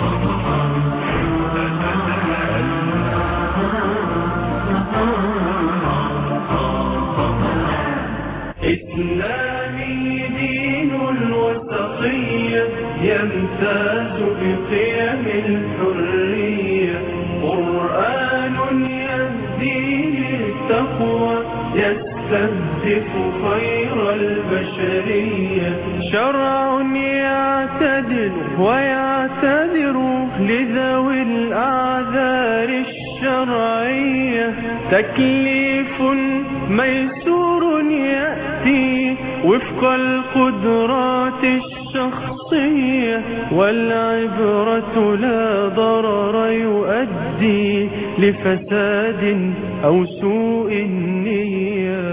إسلامي دين الوسطية يمتاز بقيم الحرية قرآن يهدي للتقوى يستهدف خير البشرية شرع يعتدل ويعتذر لذوي الأعذار الشرعية تكليف ميسور يأتي وفق القدرات الشخصية والعبرة لا ضرر يؤدي لفساد أو سوء النية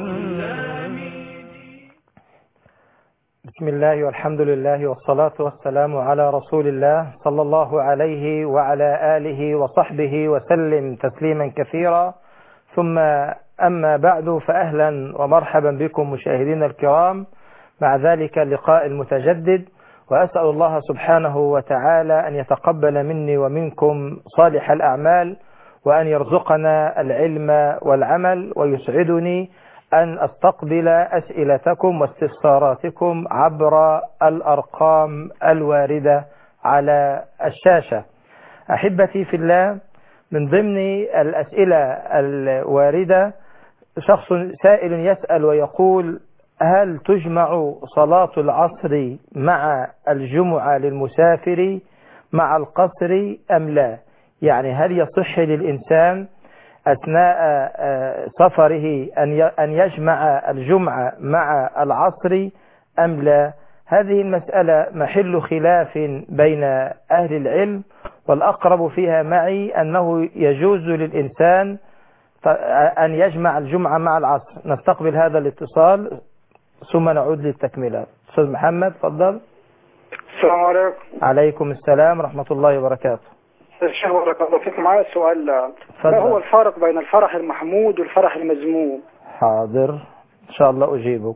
بسم الله والحمد لله والصلاة والسلام على رسول الله صلى الله عليه وعلى آله وصحبه وسلم تسليما كثيرا ثم أما بعد فأهلا ومرحبا بكم مشاهدينا الكرام مع ذلك اللقاء المتجدد وأسأل الله سبحانه وتعالى أن يتقبل مني ومنكم صالح الأعمال وأن يرزقنا العلم والعمل ويسعدني أن أستقبل أسئلتكم واستفساراتكم عبر الأرقام الواردة على الشاشة أحبتي في الله من ضمن الأسئلة الواردة شخص سائل يسأل ويقول هل تجمع صلاة العصر مع الجمعة للمسافر مع القصر أم لا يعني هل يصح للإنسان أثناء سفره أن يجمع الجمعة مع العصر أم لا هذه المسألة محل خلاف بين أهل العلم والأقرب فيها معي أنه يجوز للإنسان أن يجمع الجمعة مع العصر نستقبل هذا الاتصال ثم نعود للتكملة أستاذ محمد تفضل السلام عليكم عليكم السلام ورحمة الله وبركاته الشيخ بارك الله فيك معايا سؤال تفضل. ما هو الفرق بين الفرح المحمود والفرح المذموم حاضر إن شاء الله أجيبك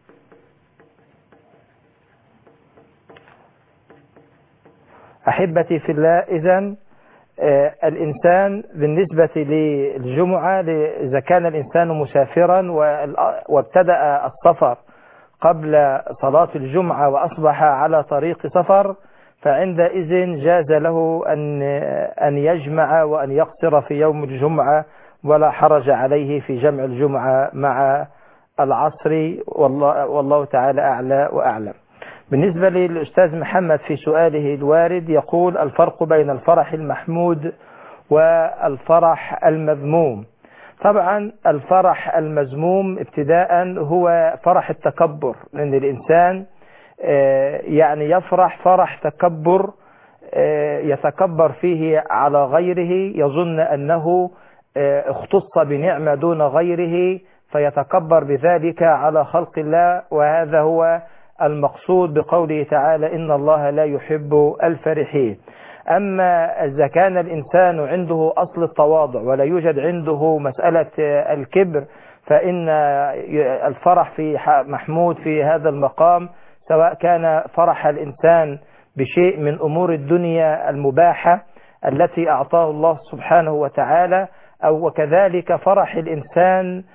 أحبتي في الله إذا الإنسان بالنسبة للجمعة إذا كان الإنسان مسافرا وابتدأ السفر قبل صلاة الجمعة وأصبح على طريق سفر فعندئذ جاز له أن أن يجمع وأن يقصر في يوم الجمعة ولا حرج عليه في جمع الجمعة مع العصر والله, والله تعالى أعلى وأعلم بالنسبة للأستاذ محمد في سؤاله الوارد يقول الفرق بين الفرح المحمود والفرح المذموم طبعا الفرح المذموم ابتداء هو فرح التكبر لأن الإنسان يعني يفرح فرح تكبر يتكبر فيه على غيره يظن أنه اختص بنعمة دون غيره فيتكبر بذلك على خلق الله وهذا هو المقصود بقوله تعالى إن الله لا يحب الفرحين أما إذا كان الإنسان عنده أصل التواضع ولا يوجد عنده مسألة الكبر فإن الفرح في محمود في هذا المقام سواء كان فرح الإنسان بشيء من أمور الدنيا المباحة التي أعطاه الله سبحانه وتعالى أو وكذلك فرح الإنسان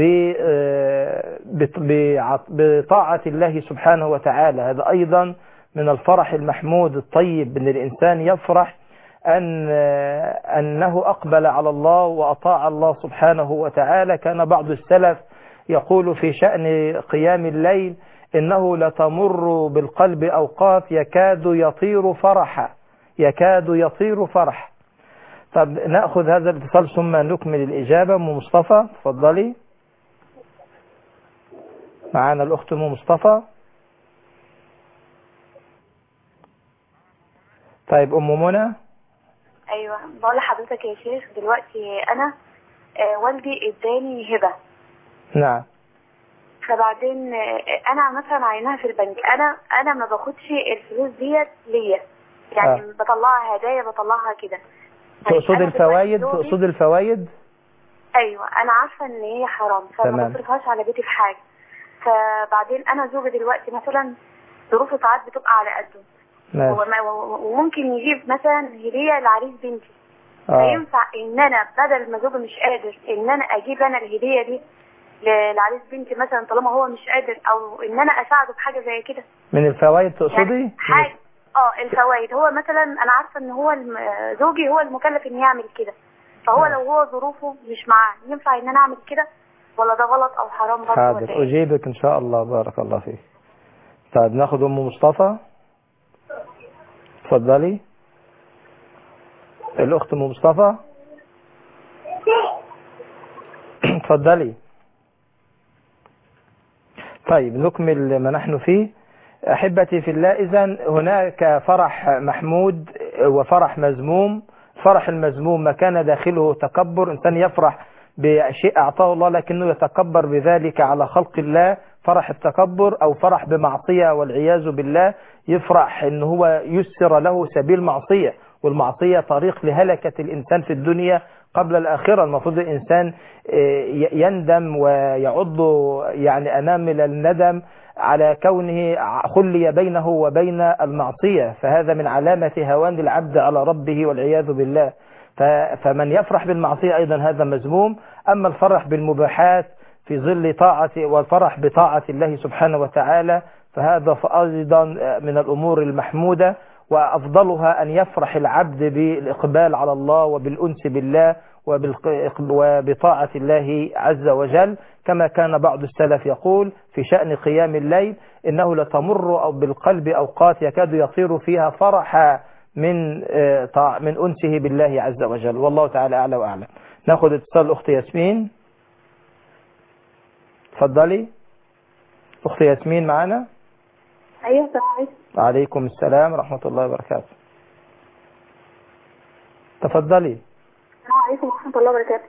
بطاعة الله سبحانه وتعالى هذا أيضا من الفرح المحمود الطيب أن الإنسان يفرح أن أنه أقبل على الله وأطاع الله سبحانه وتعالى كان بعض السلف يقول في شأن قيام الليل إنه لتمر بالقلب أوقات يكاد يطير فرحا يكاد يطير فرح طب نأخذ هذا الاتصال ثم نكمل الإجابة أم مصطفى تفضلي معانا الأخت أم مصطفى طيب أم منى ايوه بقول لحضرتك يا شيخ دلوقتي انا آه، والدي اداني هبه نعم فبعدين آه، انا مثلا عينها في البنك انا انا ما باخدش الفلوس ديت ليا يعني آه. بطلعها هدايا بطلعها كده طيب تقصد أنا الفوائد دلوقتي زوجي- تقصد الفوائد ايوه انا عارفه ان هي حرام فما تمام. بصرفهاش على بيتي في حاجه فبعدين انا زوجي دلوقتي مثلا ظروفه ساعات بتبقى على قده ماشي وما- و- وممكن يجيب مثلا هديه لعريس بنتي اه فينفع ان انا بدل ما زوجي مش قادر ان انا اجيب انا الهديه دي ل- لعريس بنتي مثلا طالما هو مش قادر او ان انا اساعده بحاجه زي كده من الفوائد تقصدي يعني حاجه اه الفوائد هو مثلا انا عارفه ان هو الم... زوجي هو المكلف ان يعمل كده فهو نعم. لو هو ظروفه مش معاه ينفع ان انا اعمل كده ولا ده غلط او حرام برضه ولا حاضر ايه أجيبك إن شاء الله بارك الله فيك طيب ناخد أم مصطفى اتفضلي الأخت أم مصطفى اتفضلي طيب نكمل ما نحن فيه أحبتي في الله إذا هناك فرح محمود وفرح مذموم فرح المذموم ما كان داخله تكبر إنسان يفرح بشيء أعطاه الله لكنه يتكبر بذلك على خلق الله فرح التكبر أو فرح بمعصية والعياذ بالله يفرح إن هو يسر له سبيل معصية والمعصية طريق لهلكة الإنسان في الدنيا قبل الآخرة المفروض الإنسان آه، يندم ويعض يعني أنامل الندم على كونه خلي بينه وبين المعصية فهذا من علامة هوان العبد على ربه والعياذ بالله ف- فمن يفرح بالمعصية أيضا هذا مذموم أما الفرح بالمباحات في ظل طاعة والفرح بطاعة الله سبحانه وتعالى فهذا أيضا من الأمور المحمودة وأفضلها أن يفرح العبد بالإقبال على الله وبالأنس بالله وبالق- وبطاعة الله عز وجل كما كان بعض السلف يقول في شأن قيام الليل إنه لتمر أو بالقلب أوقات يكاد يطير فيها فرحا من آه، طاع- من أنسه بالله عز وجل والله تعالى أعلى وأعلم ناخذ اتصال أخت ياسمين تفضلي أخت ياسمين معنا ايوه صحيح وعليكم السلام ورحمة الله وبركاته تفضلي السلام عليكم ورحمه الله وبركاته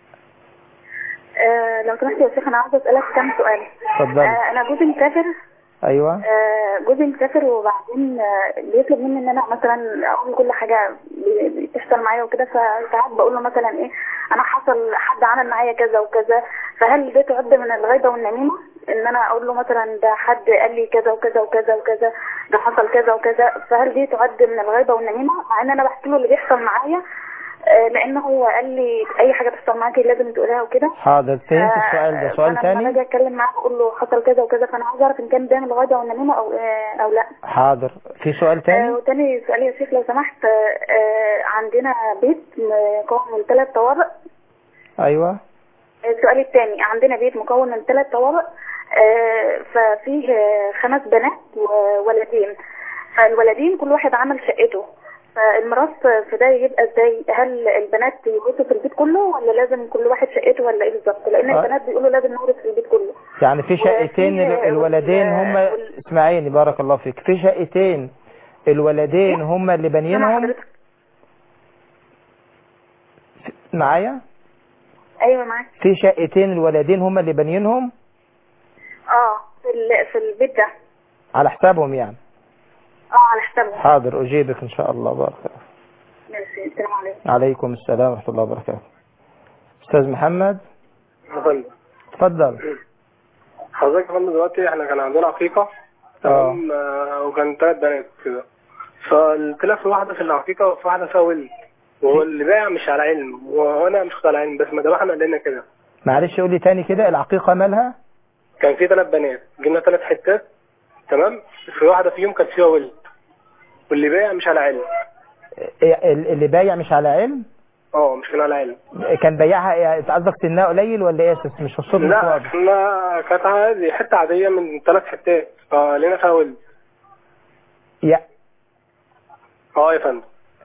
آه لو سمحت يا شيخ انا عاوزه اسالك كام سؤال تفضلي آه انا جوزي مسافر أيوة آه، جوزي مسافر وبعدين آه، بيطلب مني ان انا مثلا اقول له كل حاجه ب- بتحصل معايا وكده فساعات بقول له مثلا ايه انا حصل حد عمل معايا كذا وكذا فهل ده تعد من الغيبه والنميمه ان انا اقول له مثلا ده حد قال لي كذا وكذا وكذا وكذا ده حصل كذا وكذا فهل دي تعد من الغيبه والنميمه مع ان انا بحكي له اللي بيحصل معايا آه، لان هو قال لي اي حاجه تحصل معاكي لازم تقولها وكده حاضر فهمت السؤال ده سؤال فأنا لما باجي تاني اتكلم معاه بقول له حصل كذا وكذا فانا عاوز اعرف ان كان ده من الغيبه والنميمه او آه، او لا حاضر في سؤال آه، تاني وتاني سؤال يا شيخ لو سمحت آه، آه، عندنا بيت مكون من ثلاث طوابق أيوة السؤال الثاني عندنا بيت مكون من ثلاث طوابق آه، ففيه آه، خمس بنات وولدين فالولدين كل واحد عمل شقته فالميراث في ده يبقى ازاي هل البنات يورثوا في البيت كله ولا لازم كل واحد شقته ولا ايه بالظبط لان آه. البنات بيقولوا لازم نورث في البيت كله يعني في شقتين ال- وفي- الولدين هم وال- اسمعيني بارك الله فيك في شقتين الولدين هم اللي سامع بانيينهم حضرتك معايا ايوه معاك في شقتين الولدين هم اللي بانيينهم اه في ال- في البيت ده على حسابهم يعني اه على حسابهم حاضر أجيبك إن شاء الله بارك الله ماشي السلام عليكم عليكم السلام ورحمة الله وبركاته أستاذ محمد يا فندم تفضل حضرتك يا فندم دلوقتي احنا كان عندنا عقيقة تمام آه، وكان ثلاث بنات كده فطلع في واحدة في العقيقة وفي واحدة فيها ولد وهو اللي باع مش على علم وانا مش على علم بس ما ذبحنا قال لنا كده معلش قول لي تاني كده العقيقة مالها كان في ثلاث بنات جبنا ثلاث حتات تمام في واحدة فيهم كانت فيها ولد واللي باع مش على علم إيه ال- اللي بايع مش على علم اه مش كان على علم كان بايعها إيه؟ قصدك سنها قليل ولا ايه أساس مش الصوت مش لا واضح احنا كانت عادي حتة عادية من ثلاث حتات فلقينا فيها ولد يا- اه يا فندم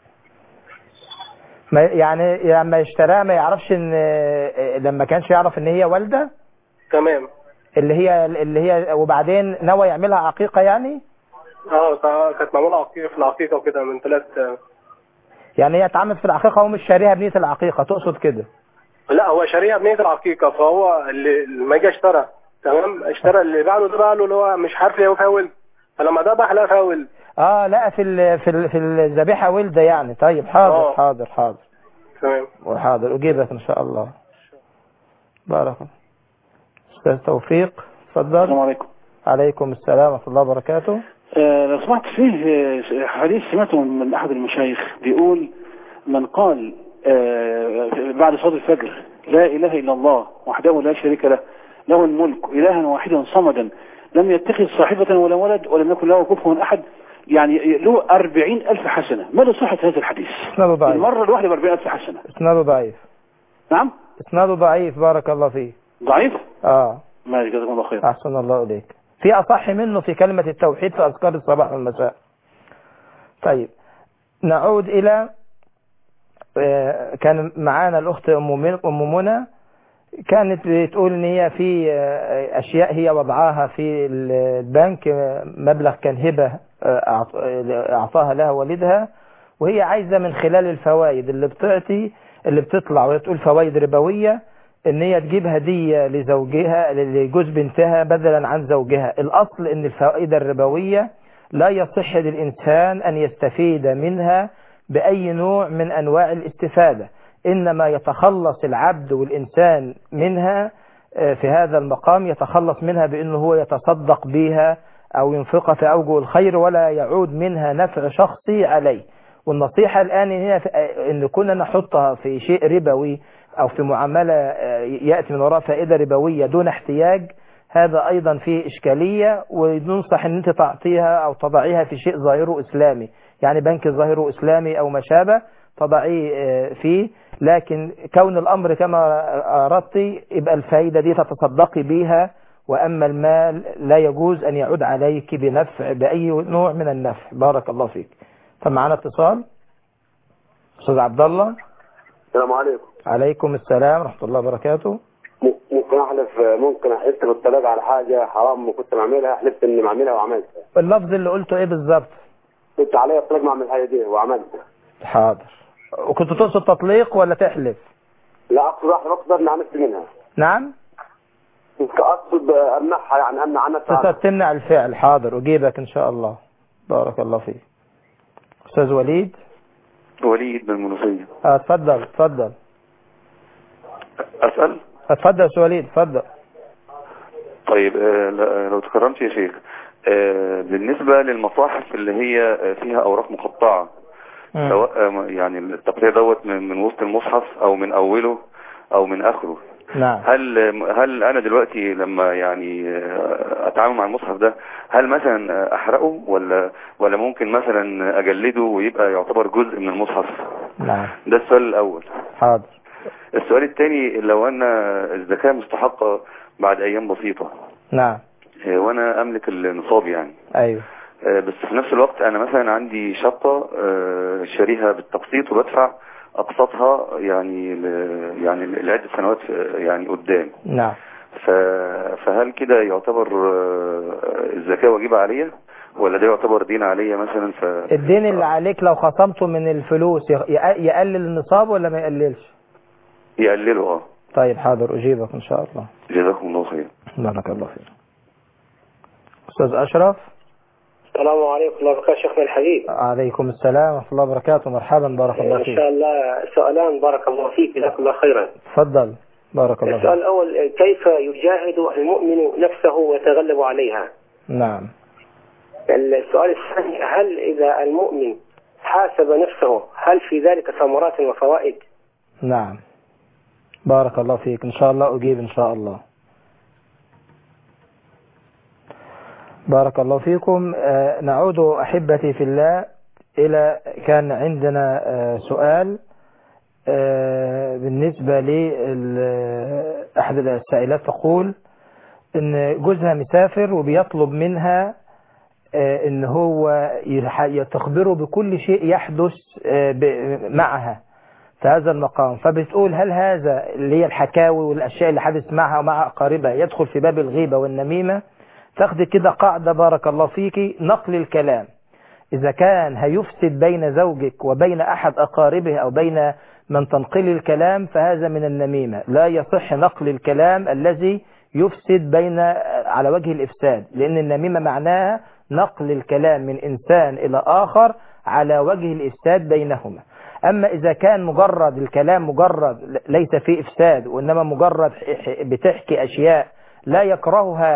ما- يعني لما اشتراها ما يعرفش ان إيه، لما كانش يعرف ان هي والدة تمام اللي هي اللي هي وبعدين نوى يعملها عقيقة يعني اه كا- كانت معمولة عقيقة في العقيقة وكده من ثلاث يعني هي اتعملت في العقيقة ومش شاريها بنية العقيقة تقصد كده لا هو شاريها بنية العقيقة فهو اللي لما جه اشترى تمام اشترى اللي باع له ده باع له اللي هو مش عارف ليه فاول فلما ذبح لقى فاول اه لا في ال في ال في الذبيحة ولدة يعني طيب حاضر آه. حاضر حاضر تمام وحاضر أجيبك إن شاء الله بارك الله أستاذ توفيق السلام تفضل عليكم عليكم السلام ورحمة الله وبركاته آه، لو سمحت فيه آه، حديث سمعته من أحد المشايخ بيقول من قال آه، بعد صلاة الفجر لا إله إلا الله وحده لا شريك له له الملك إلها واحدا صمدا لم يتخذ صاحبة ولا ولد ولم يكن له كفوا أحد يعني له أربعين ألف حسنة ماذا صحة هذا الحديث اسناده ضعيف المرة الواحدة بأربعين ألف حسنة اسناده ضعيف نعم اسناده ضعيف بارك الله فيه ضعيف اه ماشي جزاكم الله خير أحسن الله إليك في أصح منه في كلمة التوحيد في أذكار الصباح والمساء طيب نعود إلى آه، كان معانا الأخت أم من- أم منى كانت بتقول إن هي في آه، أشياء هي وضعاها في البنك آه، مبلغ كان هبة آه، أعط- آه، أعطاها لها والدها وهي عايزة من خلال الفوائد اللي بتعطي اللي بتطلع وهي بتقول فوائد ربوية ان هي تجيب هدية لزوجها لجوز بنتها بدلا عن زوجها الاصل ان الفوائد الربوية لا يصح للانسان ان يستفيد منها باي نوع من انواع الاستفادة انما يتخلص العبد والانسان منها آه، في هذا المقام يتخلص منها بانه هو يتصدق بها او ينفقها في اوجه الخير ولا يعود منها نفع شخصي عليه والنصيحة الآن هي في- إن كنا نحطها في شيء ربوي أو في معاملة آه، يأتي من وراء فائدة ربوية دون احتياج هذا أيضا فيه إشكالية وننصح أن أنت تعطيها أو تضعيها في شيء ظاهره إسلامي يعني بنك ظاهره إسلامي أو ما شابه تضعيه آه، فيه لكن كون الأمر كما أردت يبقى الفائدة دي تتصدقي بيها وأما المال لا يجوز أن يعود عليك بنفع بأي نوع من النفع بارك الله فيك طب معانا اتصال أستاذ عبد الله السلام عليكم عليكم السلام ورحمة الله وبركاته م- ممكن احلف ممكن احلف بالطلاق على حاجه حرام كنت بعملها حلفت اني بعملها وعملتها اللفظ اللي قلته ايه بالظبط كنت عليا الطلاق ما اعمل الحاجه دي وعملتها حاضر وكنت تقصد تطليق ولا تحلف لا اقصد احلف اقصد اني عملت منها نعم كنت اقصد امنعها يعني امنع عنها تقصد تمنع الفعل حاضر أجيبك إن شاء الله بارك الله فيك أستاذ وليد وليد من المنوفية آه، اتفضل اتفضل أسأل اتفضل يا أستاذ وليد اتفضل طيب آه، ل- لو تكرمت يا شيخ آه، بالنسبة للمصاحف اللي هي آه، فيها أوراق مقطعة مم. سواء آه، يعني التقطيع دوت من من وسط المصحف أو من أوله أو من آخره نعم هل هل أنا دلوقتي لما يعني آه، أتعامل مع المصحف ده هل مثلا آه، أحرقه ولا ولا ممكن مثلا أجلده ويبقى يعتبر جزء من المصحف نعم ده السؤال الأول حاضر السؤال الثاني لو أن الزكاة مستحقة بعد أيام بسيطة نعم آه، وأنا أملك النصاب يعني أيوه آه، بس في نفس الوقت أنا مثلا عندي شقة آه، شاريها بالتقسيط وبدفع أقساطها يعني ل- يعني لعدة سنوات آه، يعني قدام نعم ف- فهل كده يعتبر آه، الزكاة واجبة عليا ولا ده يعتبر دين عليا مثلا ف الدين اللي عليك لو خصمته من الفلوس يق- يق- يقلل النصاب ولا ما يقللش يقلله اه طيب حاضر أجيبك إن شاء الله جزاكم الله خير بارك الله فيك أستاذ أشرف السلام عليكم الله وبركاته شيخنا الحبيب عليكم السلام ورحمة الله وبركاته مرحبا بارك الله ان فيك شاء الله سؤالان بارك الله فيك جزاك الله خيرا تفضل بارك الله السؤال فيك الاول كيف يجاهد المؤمن نفسه ويتغلب عليها نعم السؤال الثاني هل اذا المؤمن حاسب نفسه هل في ذلك ثمرات وفوائد نعم بارك الله فيك إن شاء الله أجيب إن شاء الله بارك الله فيكم آه، نعود أحبتي في الله إلى كان عندنا آه، سؤال آه، بالنسبة لأحد السائلات تقول إن جوزها مسافر وبيطلب منها آه، إن هو يح- تخبره بكل شيء يحدث آه، ب- معها في هذا المقام فبتقول هل هذا اللي هي الحكاوي والأشياء اللي حدث معها ومع أقاربها يدخل في باب الغيبة والنميمة تاخدي كده قاعدة بارك الله فيكي نقل الكلام إذا كان هيفسد بين زوجك وبين أحد أقاربه أو بين من تنقل الكلام فهذا من النميمة لا يصح نقل الكلام الذي يفسد بين على وجه الإفساد لأن النميمة معناها نقل الكلام من إنسان إلى آخر على وجه الإفساد بينهما أما إذا كان مجرد الكلام مجرد ليس فيه إفساد وإنما مجرد بتحكي أشياء لا يكرهها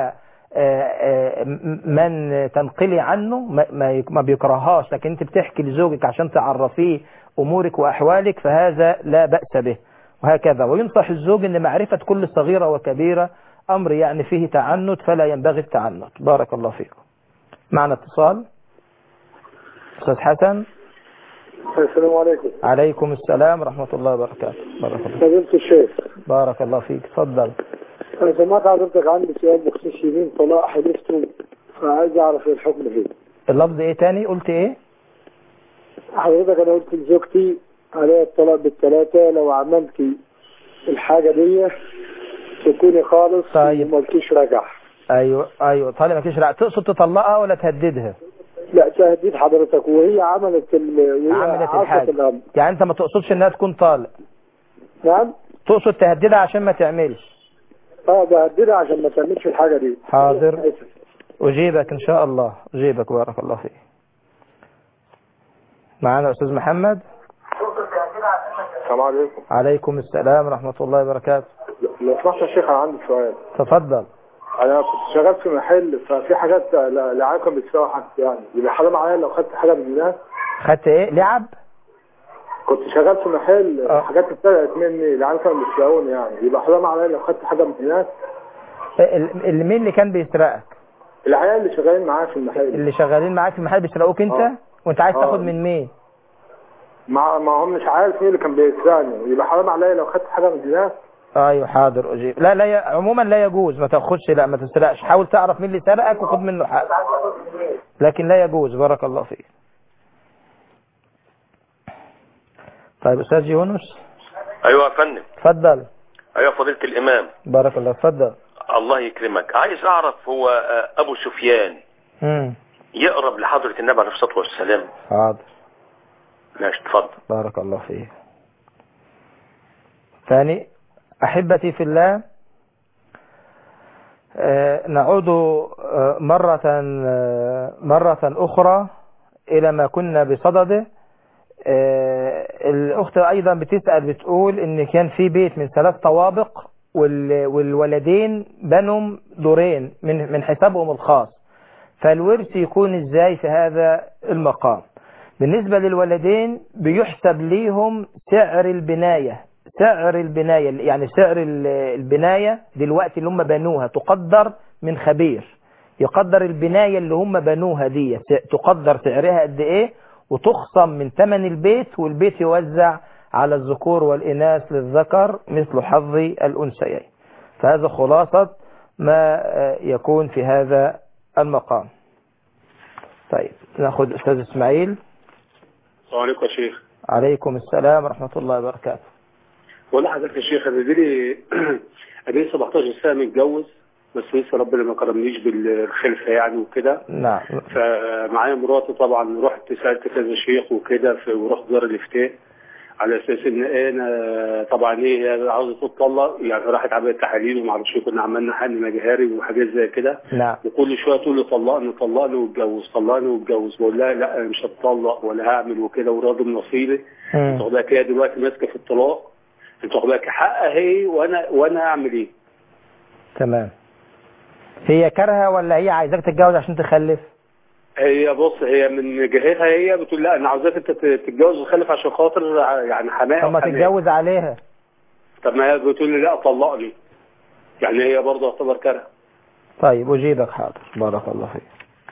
آه، آه، م- من تنقلي عنه ما- ما يك- ما بيكرههاش لكن انت بتحكي لزوجك عشان تعرفيه امورك واحوالك فهذا لا بأس به وهكذا وينصح الزوج ان معرفة كل صغيرة وكبيرة امر يعني فيه تعنت فلا ينبغي التعنت بارك الله فيكم معنا اتصال استاذ حسن السلام عليكم عليكم السلام ورحمة الله وبركاته بارك الله فضيلة الشيخ بارك الله فيك تفضل أنا سمعت حضرتك عندي سؤال بخصوص يمين طلاق حلفته فعايز أعرف الحكم فيه اللفظ ايه تاني قلت ايه حضرتك أنا قلت لزوجتي عليها الطلاق بالثلاثة لو عملتي الحاجة دي تكوني خالص طيب. وما قلتيش رجع ايوه ايوه طالما مفيش رأي تقصد تطلقها ولا تهددها لا تهديد حضرتك وهي عملت ال... وهي عملت عصت الحاجة الأمر يعني انت ما تقصدش انها تكون طالق نعم تقصد تهددها عشان ما تعملش اه بهددها عشان ما تعملش الحاجة دي حاضر اجيبك ان شاء الله اجيبك بارك الله فيك معانا استاذ محمد السلام عليكم عليكم السلام ورحمة الله وبركاته لو سمحت يا شيخ انا عندي سؤال تفضل انا كنت شغال في محل ففي حاجات العيال كانوا بيسرقوا حاجتي يعني يبقى حرام عليا لو خدت حاجه من الناس خدت ايه لعب كنت شغال في محل آه. حاجات اتسرقت مني العيال كانوا بيسرقوني يعني يبقى حرام عليا لو خدت حاجه من الناس ال- اللي مين اللي كان بيسرقك العيال اللي شغالين معايا في المحل اللي شغالين معاك في المحل بيسرقوك انت آه. وانت عايز آه. تاخد من مين ما ما هم مش عارف مين اللي كان بيسرقني يبقى حرام عليا لو خدت حاجه من الناس ايوه حاضر اجيب لا لا ي... عموما لا يجوز ما تاخدش لا ما تسرقش حاول تعرف مين اللي سرقك وخد منه حق لكن لا يجوز بارك الله فيك طيب استاذ يونس ايوه يا فندم اتفضل ايوه فضيلة الامام بارك الله اتفضل الله يكرمك عايز اعرف هو آه، ابو سفيان امم يقرب لحضرة النبي عليه الصلاة والسلام حاضر ماشي اتفضل بارك الله فيك ثاني أحبتي في الله آه، نعود آه، مرة آه، مرة أخرى إلى ما كنا بصدده آه، الأخت أيضا بتسأل بتقول إن كان في بيت من ثلاث طوابق وال- والولدين بنوا دورين من من حسابهم الخاص فالورث يكون إزاي في هذا المقام بالنسبة للولدين بيحسب ليهم سعر البناية سعر البناية يعني سعر ال- البناية دلوقتي اللي هم بنوها تقدر من خبير يقدر البناية اللي هم بنوها دي س- تقدر سعرها قد ايه وتخصم من ثمن البيت والبيت يوزع على الذكور والإناث للذكر مثل حظ الأنثيين فهذا خلاصة ما آه، يكون في هذا المقام طيب ناخذ أستاذ إسماعيل السلام عليكم يا شيخ عليكم السلام ورحمة الله وبركاته بقول لحضرتك يا شيخ انا لي ادي 17 سنه متجوز بس لسه ربنا ما كرمنيش بالخلفه يعني وكده نعم فمعايا مراتي طبعا رحت سالت كذا شيخ وكده في- ورحت دار الافتاء على اساس ان انا طبعا ايه هي عاوزه تتطلق يعني راحت عملت تحاليل وما اعرفش إيه، كنا عملنا حل مجهري وحاجات زي كده نعم وكل شويه تقول لي طلقني طلقني واتجوز طلقني واتجوز بقول لها لا انا مش هتطلق ولا هعمل وكده وراضي بنصيبي انت واخد بالك هي دلوقتي ماسكه في الطلاق انت واخد بالك حقها هي وانا وانا اعمل ايه؟ تمام هي كارهة ولا هي عايزاك تتجوز عشان تخلف هي بص هي من جهتها هي بتقول لا انا عاوزاك انت تتجوز وتخلف عشان خاطر يعني حماها طب ما وحماها. تتجوز عليها طب ما هي بتقول لي لا طلقني يعني هي برضه تعتبر كره طيب أجيبك حاضر بارك الله فيك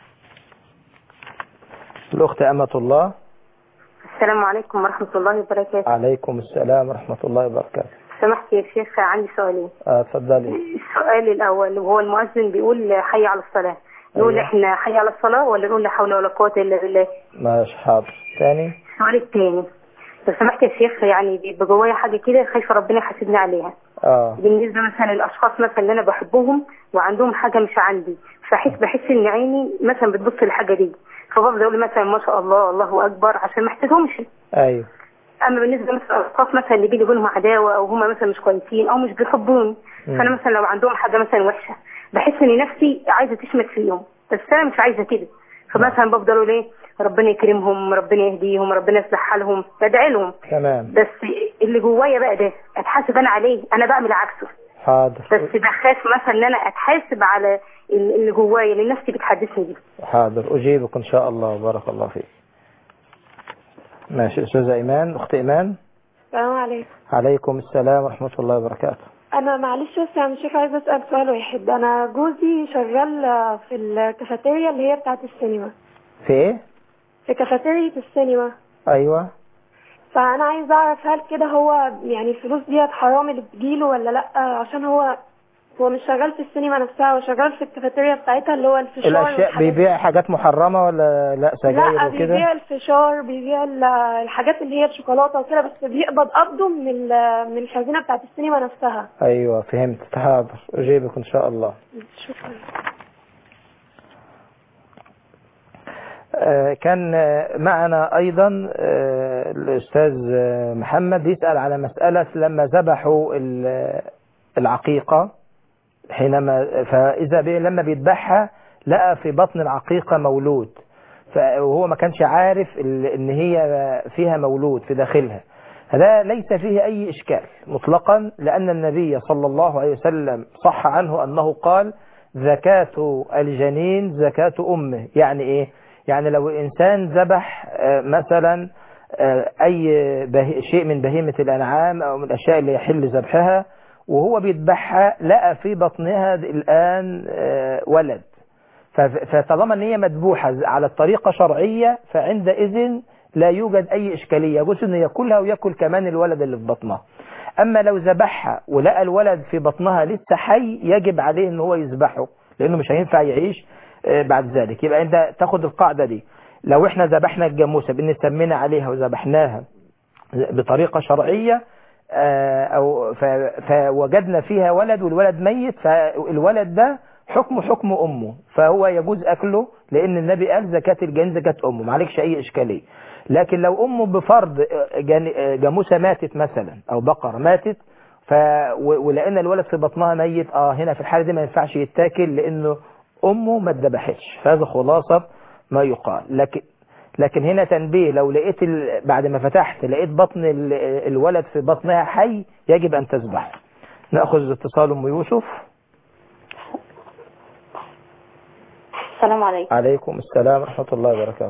الأخت أمة الله السلام عليكم ورحمة الله وبركاته عليكم السلام ورحمة الله وبركاته سمحت يا شيخ عندي سؤالين آه، اتفضلي السؤال الأول وهو المؤذن بيقول حي على الصلاة نقول أيوة. احنا حي على الصلاة ولا نقول لا حول ولا قوة إلا بالله ماشي حاضر ثاني السؤال الثاني لو سمحت يا شيخ يعني بيبقى جوايا حاجة كده خايفة ربنا يحاسبني عليها اه بالنسبة مثلا للأشخاص مثلا اللي أنا بحبهم وعندهم حاجة مش عندي فحس بحس إن عيني مثلا بتبص للحاجة دي فبفضل أقول مثلا ما شاء الله الله أكبر عشان ما احسدهمش ايوه اما بالنسبه مثلا الاشخاص مثلا اللي بيني وبينهم عداوه او هم مثلا مش كويسين او مش بيحبوني مم. فانا مثلا لو عندهم حاجه مثلا وحشه بحس ان نفسي عايزه تشمت فيهم بس انا مش عايزه كده فمثلا بفضل اقول ايه ربنا يكرمهم ربنا يهديهم ربنا يصلح حالهم بدعي لهم تمام بس اللي جوايا بقى ده اتحاسب انا عليه انا بعمل عكسه حاضر بس بخاف مثلا ان انا اتحاسب على ال- اللي جوايا اللي نفسي بتحدثني دي حاضر أجيبك إن شاء الله بارك الله فيك ماشي أستاذة إيمان أخت إيمان السلام عليكم عليكم السلام ورحمة الله وبركاته انا معلش بس يا شيخ عايزه اسال سؤال واحد انا جوزي شغال في الكافيتيريا اللي هي بتاعه السينما في إيه؟ في كافيتيريا السينما أيوة فانا عايزه اعرف هل كده هو يعني الفلوس ديت حرام اللي بتجيله ولا لا عشان هو هو مش شغال في السينما نفسها هو شغال في الكافيتيريا بتاعتها اللي هو الفشار الأشياء والحاجات دي. بيبيع حاجات محرمة ولا لا سجاير لا وكده بيبيع الفشار بيبيع ال- الحاجات اللي هي الشوكولاته وكده بس بيقبض قبضه من ال- من الخزينه بتاعت السينما نفسها أيوة فهمت حاضر أجيبك إن شاء الله شكرا آه، كان آه، معنا أيضا آه، الأستاذ آه، محمد يسأل على مسألة لما ذبحوا ال- العقيقة حينما فإذا بي لما بيذبحها لقى في بطن العقيقة مولود ف- وهو ما كانش عارف ال- إن هي فيها مولود في داخلها هذا ليس فيه أي إشكال مطلقا لأن النبي صلى الله عليه وسلم صح عنه أنه قال زكاة الجنين زكاة أمه يعني إيه يعني لو إنسان ذبح آه، مثلا آه، أي به- شيء من بهيمة الأنعام أو من الأشياء اللي يحل ذبحها وهو بيذبحها لقى في بطنها الآن آه، ولد ف- فطالما ان هي مذبوحة على الطريقة شرعية فعندئذ لا يوجد أي إشكالية يجوز أن يأكلها ويأكل كمان الولد اللي في بطنها أما لو ذبحها ولقى الولد في بطنها لسه حي يجب عليه أن هو يذبحه لأنه مش هينفع يعيش آه، بعد ذلك يبقى أنت تاخد القاعدة دي لو احنا ذبحنا الجاموسة بأن سمينا عليها وذبحناها بطريقة شرعية آه، أو ف- فوجدنا فيها ولد والولد ميت فالولد ده حكمه حكم أمه فهو يجوز أكله لأن النبي قال زكاة الجن زكاة أمه ما عليكش أي إشكالية لكن لو أمه بفرض آه، جان- آه، جاموسة ماتت مثلا أو بقرة ماتت ف و- ولقينا الولد في بطنها ميت اه هنا في الحالة دي ما ينفعش يتاكل لأنه أمه ما اتذبحتش فهذا خلاصة ما يقال لكن لكن هنا تنبيه لو لقيت ال... بعد ما فتحت لقيت بطن ال... الولد في بطنها حي يجب أن تذبح نأخذ اتصال أم يوسف السلام عليكم عليكم السلام ورحمة الله وبركاته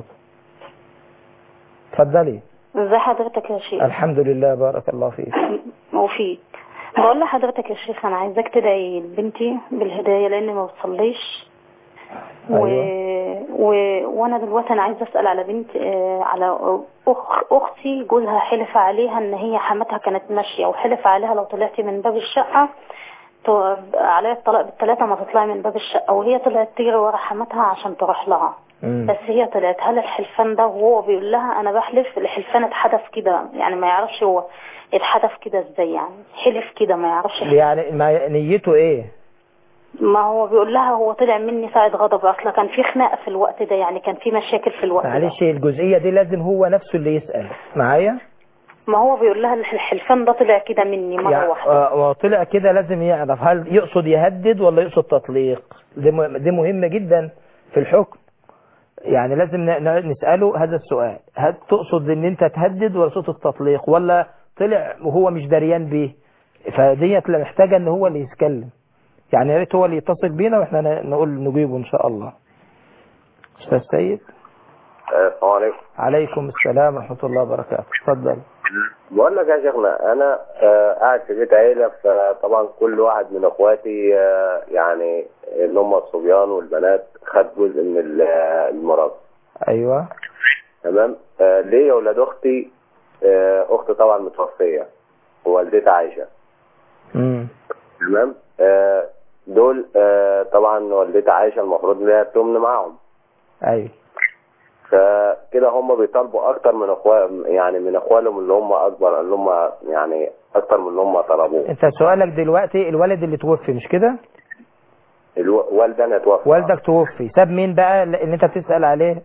تفضلي ازي حضرتك يا شيخ الحمد لله بارك الله فيك وفيك بقول لحضرتك يا شيخ انا عايزاك تدعي لبنتي بالهدايه لان ما بتصليش و... و... وانا دلوقتي انا عايزه اسال على بنت آه، على أخ... اختي جوزها حلف عليها ان هي حماتها كانت ماشيه وحلف عليها لو طلعتي من باب الشقه ت- عليها الطلاق بالثلاثه ما تطلعي من باب الشقه وهي طلعت تجري ورا حماتها عشان تروح لها بس هي طلعت هل الحلفان ده وهو بيقول لها انا بحلف الحلفان اتحدث كده يعني ما يعرفش هو اتحدث كده ازاي يعني حلف كده ما يعرفش يعني ما نيته ايه ما هو بيقول لها هو طلع مني ساعة غضب اصلا كان في خناقه في الوقت ده يعني كان في مشاكل في الوقت ده معلش الجزئية دي لازم هو نفسه اللي يسأل معايا ما هو بيقول لها الحلفان ده طلع كده مني مرة يعني واحدة آه، وطلع كده لازم يعرف هل يقصد يهدد ولا يقصد تطليق دي م- دي مهمة جدا في الحكم يعني لازم ن- ن- نسأله هذا السؤال هل تقصد ان انت تهدد ولا تقصد التطليق ولا طلع وهو مش دريان بيه فديت لا محتاجة ان هو اللي يتكلم يعني يا ريت هو اللي يتصل بينا واحنا ن- نقول نجيبه ان شاء الله استاذ سيد السلام عليكم عليكم السلام ورحمة الله وبركاته اتفضل بقول لك يا شيخنا انا آه، قاعد في بيت عيله فطبعا كل واحد من اخواتي آه، يعني اللي هم الصبيان والبنات خد جزء من ال- آه، الميراث ايوه تمام آه، ليا ولاد اختي آه، اختي طبعا متوفيه ووالدتها عايشه امم تمام آه، دول آه، طبعا والدتها عايشه المفروض ان هي تمن معاهم ايوه فكده هم بيطالبوا اكتر من اخوان يعني من اخوانهم اللي هم اكبر اللي هم يعني اكتر من اللي هم طلبوه انت سؤالك دلوقتي الولد اللي توفي مش كده الو- والدنا توفى والدك توفي ساب مين بقى اللي انت بتسأل عليه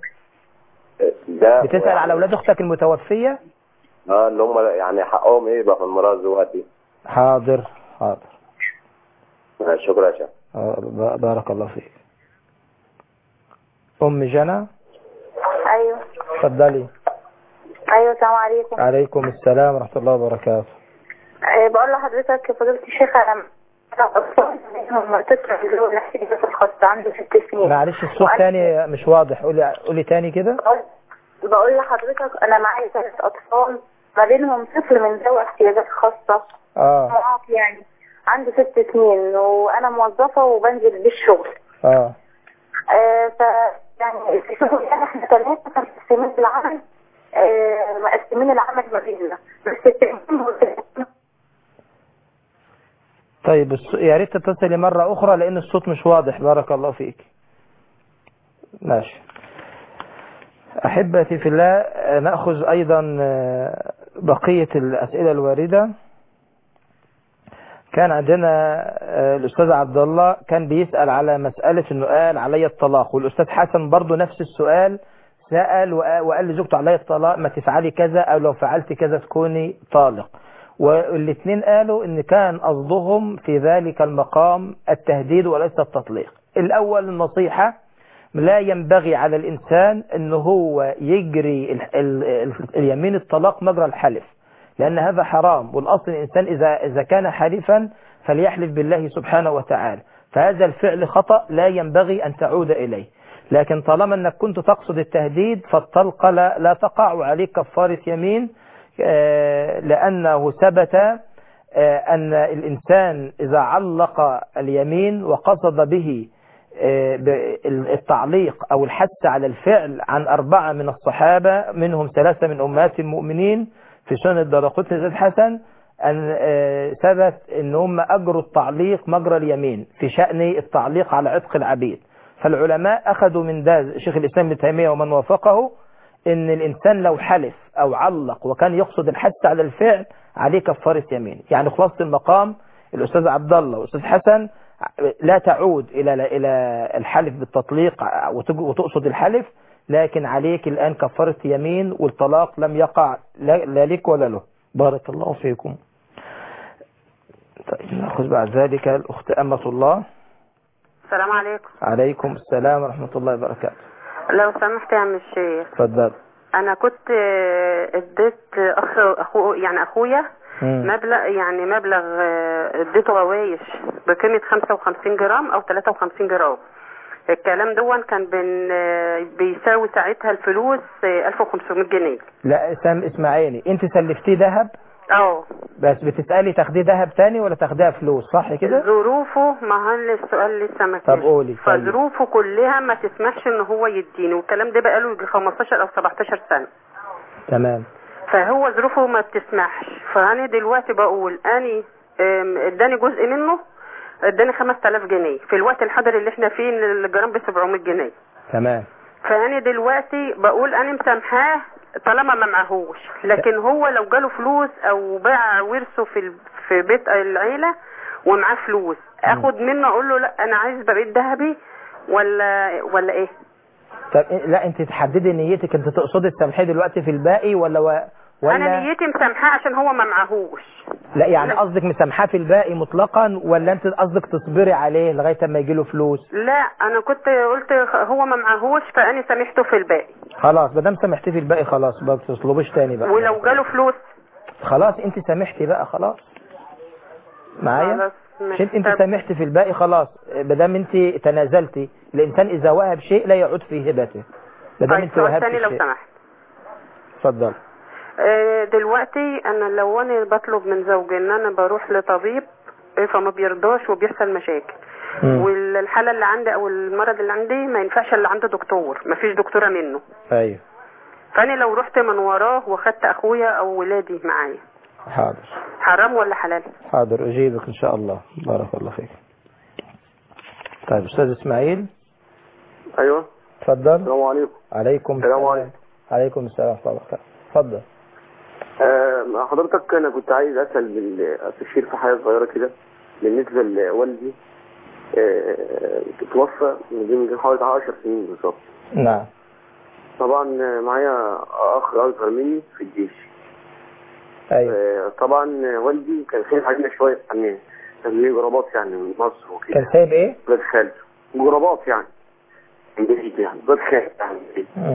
ده بتسأل على اولاد اختك المتوفية اه اللي هم يعني حقهم ايه يبقى في الميراث دلوقتي حاضر حاضر آه، شكرا يا شيخ آه، ب- بارك الله فيك ام جنى ايوه اتفضلي ايوه السلام عليكم عليكم السلام ورحمة الله وبركاته أه بقول لحضرتك فضيلة الشيخ انا اطفال منهم طفل اللي هو نفسي في الخاصة عنده ست سنين معلش الصوت تاني مش واضح قولي قولي تاني كده بقول لحضرتك انا معايا ثلاث اطفال ما بينهم طفل من ذوي احتياجات خاصة اه معاق يعني عنده ست سنين وانا موظفة وبنزل بالشغل اه آه ف يعني في شغل يعني احنا ثلاثة مقسمين العمل آه مقسمين العمل ما بيننا بس التقسيم هو طيب الص- يا ريت تتصلي مرة أخرى لأن الصوت مش واضح بارك الله فيك ماشي أحبتي في الله آه، نأخذ أيضا آه، بقية الأسئلة الواردة كان عندنا آه، الأستاذ عبد الله كان بيسأل على مسألة إنه قال علي الطلاق والأستاذ حسن برضو نفس السؤال سأل وق- وقال لزوجته علي الطلاق ما تفعلي كذا أو لو فعلت كذا تكوني طالق والاثنين قالوا ان كان قصدهم في ذلك المقام التهديد وليس التطليق الاول النصيحة لا ينبغي على الانسان ان هو يجري ال ال ال اليمين الطلاق مجرى الحلف لان هذا حرام والاصل الانسان اذا اذا كان حالفا فليحلف بالله سبحانه وتعالى فهذا الفعل خطأ لا ينبغي ان تعود اليه لكن طالما انك كنت تقصد التهديد فالطلقة لا, لا تقع عليك كفارة يمين آه، لأنه ثبت آه، أن الإنسان إذا علق اليمين وقصد به آه، ب- التعليق أو الحث على الفعل عن أربعة من الصحابة منهم ثلاثة من أمهات المؤمنين في سنة الدرقوت زيد حسن أن آه، ثبت أن هم أجروا التعليق مجرى اليمين في شأن التعليق على عتق العبيد فالعلماء أخذوا من ده شيخ الإسلام ابن تيمية ومن وافقه ان الانسان لو حلف او علق وكان يقصد الحث على الفعل عليه كفارة يمين يعني خلاصة المقام الاستاذ عبد الله والاستاذ حسن لا تعود الى الى الحلف بالتطليق وتج- وتقصد الحلف لكن عليك الان كفارة يمين والطلاق لم يقع لا لا لك ولا له بارك الله فيكم طيب ناخذ بعد ذلك الاخت امة الله السلام عليكم عليكم السلام ورحمة الله وبركاته لو سمحت يا عم الشيخ اتفضل انا كنت آه، اديت اخ اخو يعني اخويا مم. مبلغ يعني مبلغ آه، اديته غوايش بقيمة 55 جرام او 53 جرام الكلام دون كان بين آه، بيساوي ساعتها الفلوس آه، 1500 جنيه لا سام اسمعيني انت سلفتيه ذهب اه بس بتسألي تاخديه ذهب تاني ولا تاخديها فلوس صح كده ظروفه ما هل السؤال لسه ما طب كانش. قولي طيب. فظروفه كلها ما تسمحش ان هو يديني والكلام ده بقاله يجي 15 او 17 سنة تمام فهو ظروفه ما بتسمحش فانا دلوقتي بقول اني ام، اداني جزء منه اداني 5000 جنيه في الوقت الحاضر اللي احنا فيه إن الجرام ب 700 جنيه تمام فانا دلوقتي بقول انا مسامحاه طالما ما معهوش لكن هو لو جاله فلوس او باع ورثه في ال- في بيت العيله ومعاه فلوس اخد منه اقول له لا انا عايز بقيت ذهبي ولا ولا ايه طب إيه- لا انت تحددي نيتك انت تقصدي تسامحيه دلوقتي في الباقي ولا و... ولا انا نيتي مسامحاه عشان هو ما معهوش لا يعني قصدك مسامحاه في الباقي مطلقا ولا انت قصدك تصبري عليه لغايه اما يجي له فلوس لا انا كنت قلت هو ما معهوش فانا سامحته في الباقي خلاص ما دام سامحتيه في الباقي خلاص ما تطلبوش تاني بقى ولو جاله فلوس خلاص انت سامحتي بقى خلاص معايا خلاص مش ماشي. انت انت طب- سامحتي في الباقي خلاص ما دام انت تنازلتي الانسان اذا وهب شيء لا يعود في هبته ما دام طيب انت سؤال وهبت تاني لو شيء سمحت اتفضل آه، دلوقتي انا لو انا بطلب من زوجي ان انا بروح لطبيب آه، فما بيرضاش وبيحصل مشاكل والحالة اللي عندي او المرض اللي عندي ما ينفعش اللي عنده دكتور ما فيش دكتورة منه ايوه فانا لو رحت من وراه واخدت اخويا او ولادي معايا حاضر حرام ولا حلال حاضر اجيبك ان شاء الله بارك الله فيك طيب استاذ اسماعيل ايوه اتفضل السلام عليكم عليكم السلام عليكم عليكم السلام ورحمه الله وبركاته اتفضل آه حضرتك انا كنت عايز اسال بال- استشير في حاجه صغيره كده بالنسبه لوالدي آه توفى من يمكن حوالي 10 سنين بالظبط نعم طبعا معايا اخ اصغر مني في الجيش ايوه آه طبعا والدي كان خايف علينا شويه يعني كان ليه جرابات يعني من مصر وكده كان سايب ايه ولاد خالته جرابات يعني من بعيد يعني ولاد خالته يعني من بعيد. مم.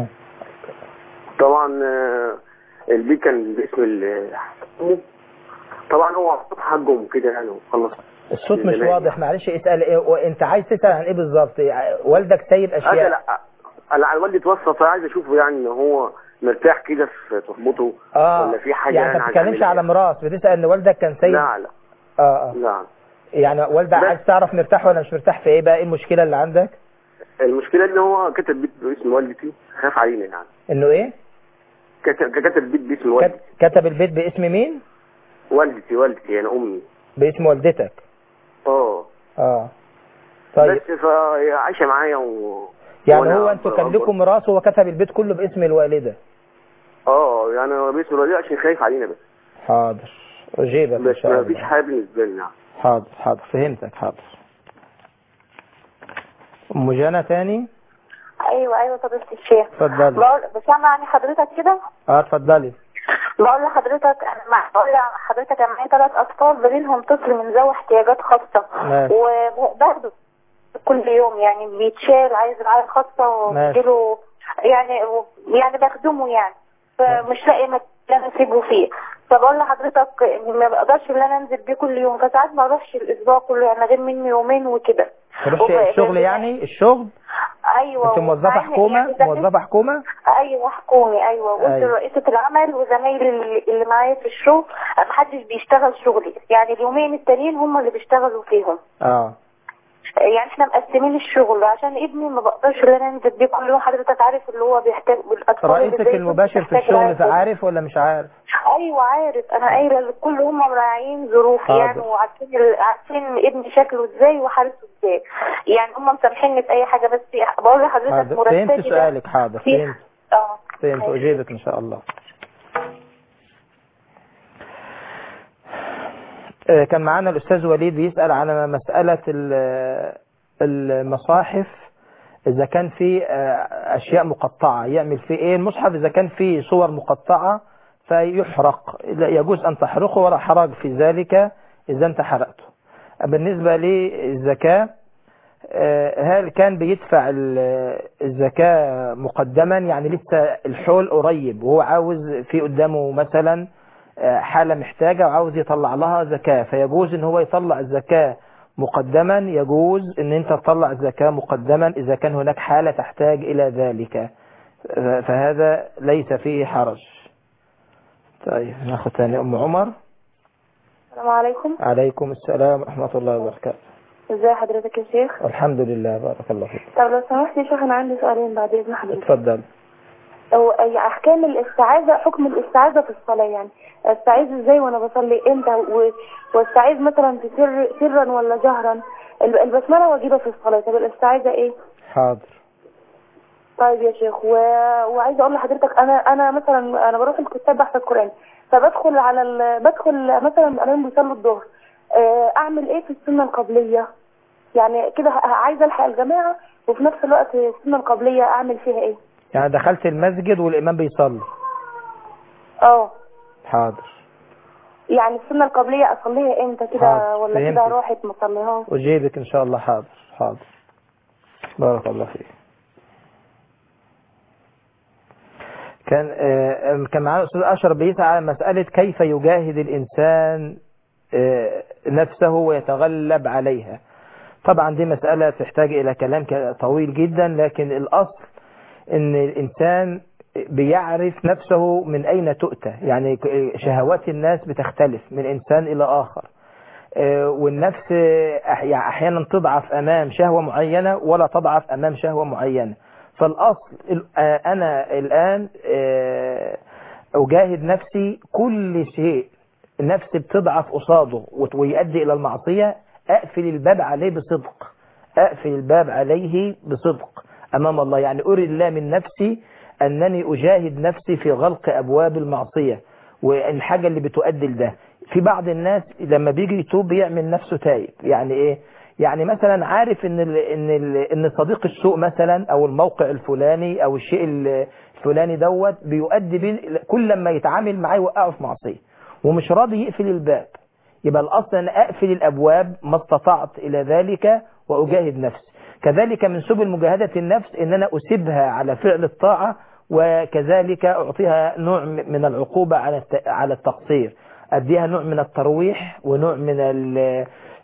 طبعا آه، البيت كان باسم ال- أمه. طبعا هو حجهم وكده يعني وخلص الصوت مش زمان. واضح معلش اسال ايه وانت عايز تسال عن ايه بالظبط يعني والدك سايب انا اشياء لا انا على والدي توفى فعايز اشوفه يعني ان هو مرتاح كده في صحبته اه ولا في حاجه يعني انت ما عايز بتتكلمش أعملها. على ميراث بتسال ان والدك كان سايب لا لا اه اه لا يعني والدك بس- عايز تعرف مرتاح ولا مش مرتاح في ايه بقى ايه المشكله اللي عندك المشكله ان هو كتب بيت باسم والدتي خاف علينا يعني انه ايه كتب كتب بيت باسم والدتي كتب البيت باسم مين والدتي والدتي يعني امي باسم والدتك اه اه طيب بس فعايشه معايا و... يعني وأنا هو انتوا كان أكبر. لكم ميراث وهو كتب البيت كله باسم الوالده اه يعني هو باسم الوالدتي عشان خايف علينا بس حاضر اجيبك ان بس شاء ما الله فيش حاجه بالنسبه لنا حاضر حاضر فهمتك حاضر ام جنى تاني ايوه ايوه فضيلة الشيخ اتفضلي بقول بسمع عن حضرتك كده اه اتفضلي بقول لحضرتك انا مع- بقول لحضرتك انا معايا ثلاث اطفال بينهم طفل من ذوي احتياجات خاصه ماشي. وباخده كل يوم يعني بيتشال عايز رعايه خاصه ماشي. وبيجيله يعني يعني بخدمه يعني فمش لاقي مكان انا اسيبه فيه فبقول لحضرتك إن ما بقدرش ان انا انزل بيه كل يوم فساعات ما اروحش الاسبوع كله يعني غير مني يومين وكده تروحش وب- الشغل يعني الشغل ايوه انت موظفه ومع إن حكومه يعني ده- موظفه حكومه ايوه حكومي ايوه قلت أيوة. لرئيسة العمل وزمايلي اللي- اللي معايا في الشغل محدش بيشتغل شغلي يعني اليومين التانيين هم اللي بيشتغلوا فيهم اه يعني احنا مقسمين الشغل عشان ابني ما بقدرش ان انا انزل بيه كل يوم حضرتك عارف اللي هو بيحتاج بالاطفال اللي رئيسك زي دول المباشر في بتحتاج الشغل رعاية ده عارف ولا مش عارف ايوه عارف انا قايله لكل هم مراعيين ظروفي حاضر. يعني وعارفين ال- عارفين ابني شكله ازاي وحالته ازاي يعني هم مسامحيني في اي حاجه بس بقول لحضرتك حاضر مرتبي فهمت ده سؤالك حاضر فيه- فهمت اه فهمت اجيبك ان شاء الله آه، كان معانا الاستاذ وليد بيسال على مساله ال- المصاحف اذا كان في آه، اشياء مقطعه يعمل فيه ايه المصحف اذا كان فيه صور مقطعه فيحرق لا يجوز ان تحرقه ولا حرج في ذلك اذا انت حرقته بالنسبه للزكاه آه، هل كان بيدفع ال- الزكاة مقدما يعني لسه الحول قريب وهو عاوز في قدامه مثلا آه، حالة محتاجة وعاوز يطلع لها زكاة فيجوز ان هو يطلع الزكاة مقدما يجوز ان انت تطلع الزكاة مقدما اذا كان هناك حالة تحتاج الى ذلك ف- فهذا ليس فيه حرج طيب ناخد تاني ام عمر السلام عليكم عليكم السلام ورحمة الله وبركاته ازي حضرتك يا شيخ الحمد لله بارك الله فيك طب لو سمحت يا شيخ انا عندي سؤالين بعد اذن حضرتك اتفضل او اي احكام الاستعاذه حكم الاستعاذه في الصلاه يعني استعيذ ازاي وانا بصلي امتى و- واستعيذ مثلا في سر سرا ولا جهرا الب- البسمله واجبه في الصلاه طب الاستعاذه ايه حاضر طيب يا شيخ و... وعايزه اقول لحضرتك انا انا مثلا انا بروح الكتاب بحفظ قران فبدخل على ال... بدخل مثلا الاقيهم بيصلوا الظهر آه، اعمل ايه في السنه القبليه يعني كده ه- عايزه الحق الجماعه وفي نفس الوقت السنه القبليه اعمل فيها ايه يعني دخلت المسجد والإمام بيصلي اه حاضر يعني السنه القبليه اصليها امتى كده حاضر، ولا كده فهمتك. راحت ما اصليهاش أجيبك إن شاء الله حاضر حاضر بارك الله فيك كان آه، كان معانا الأستاذ أشرف بيسأل على مسألة كيف يجاهد الإنسان آه، نفسه ويتغلب عليها طبعا دي مسألة تحتاج إلى كلام ك- طويل جدا لكن الأصل ان الانسان بيعرف نفسه من اين تؤتى يعني ك- شهوات الناس بتختلف من انسان الى اخر آه، والنفس أح- يعني احيانا تضعف امام شهوة معينة ولا تضعف امام شهوة معينة فالاصل ال- آه، انا الان آه، اجاهد نفسي كل شيء النفس بتضعف قصاده وت- ويؤدي الى المعصية اقفل الباب عليه بصدق اقفل الباب عليه بصدق امام الله يعني اري الله من نفسي انني اجاهد نفسي في غلق ابواب المعصية والحاجة اللي بتؤدي لده في بعض الناس لما بيجي يتوب بيعمل نفسه تايب يعني ايه يعني مثلا عارف ان ال ان ال ان صديق السوء مثلا او الموقع الفلاني او الشيء ال- الفلاني دوت بيؤدي بيه كل لما يتعامل معاه يوقعه في معصيه ومش راضي يقفل الباب يبقى الاصل ان اقفل الابواب ما استطعت الى ذلك واجاهد نفسي كذلك من سبل مجاهدة النفس ان انا اسيبها على فعل الطاعة وكذلك اعطيها نوع من العقوبة على الت- على التقصير اديها نوع من الترويح ونوع من ال-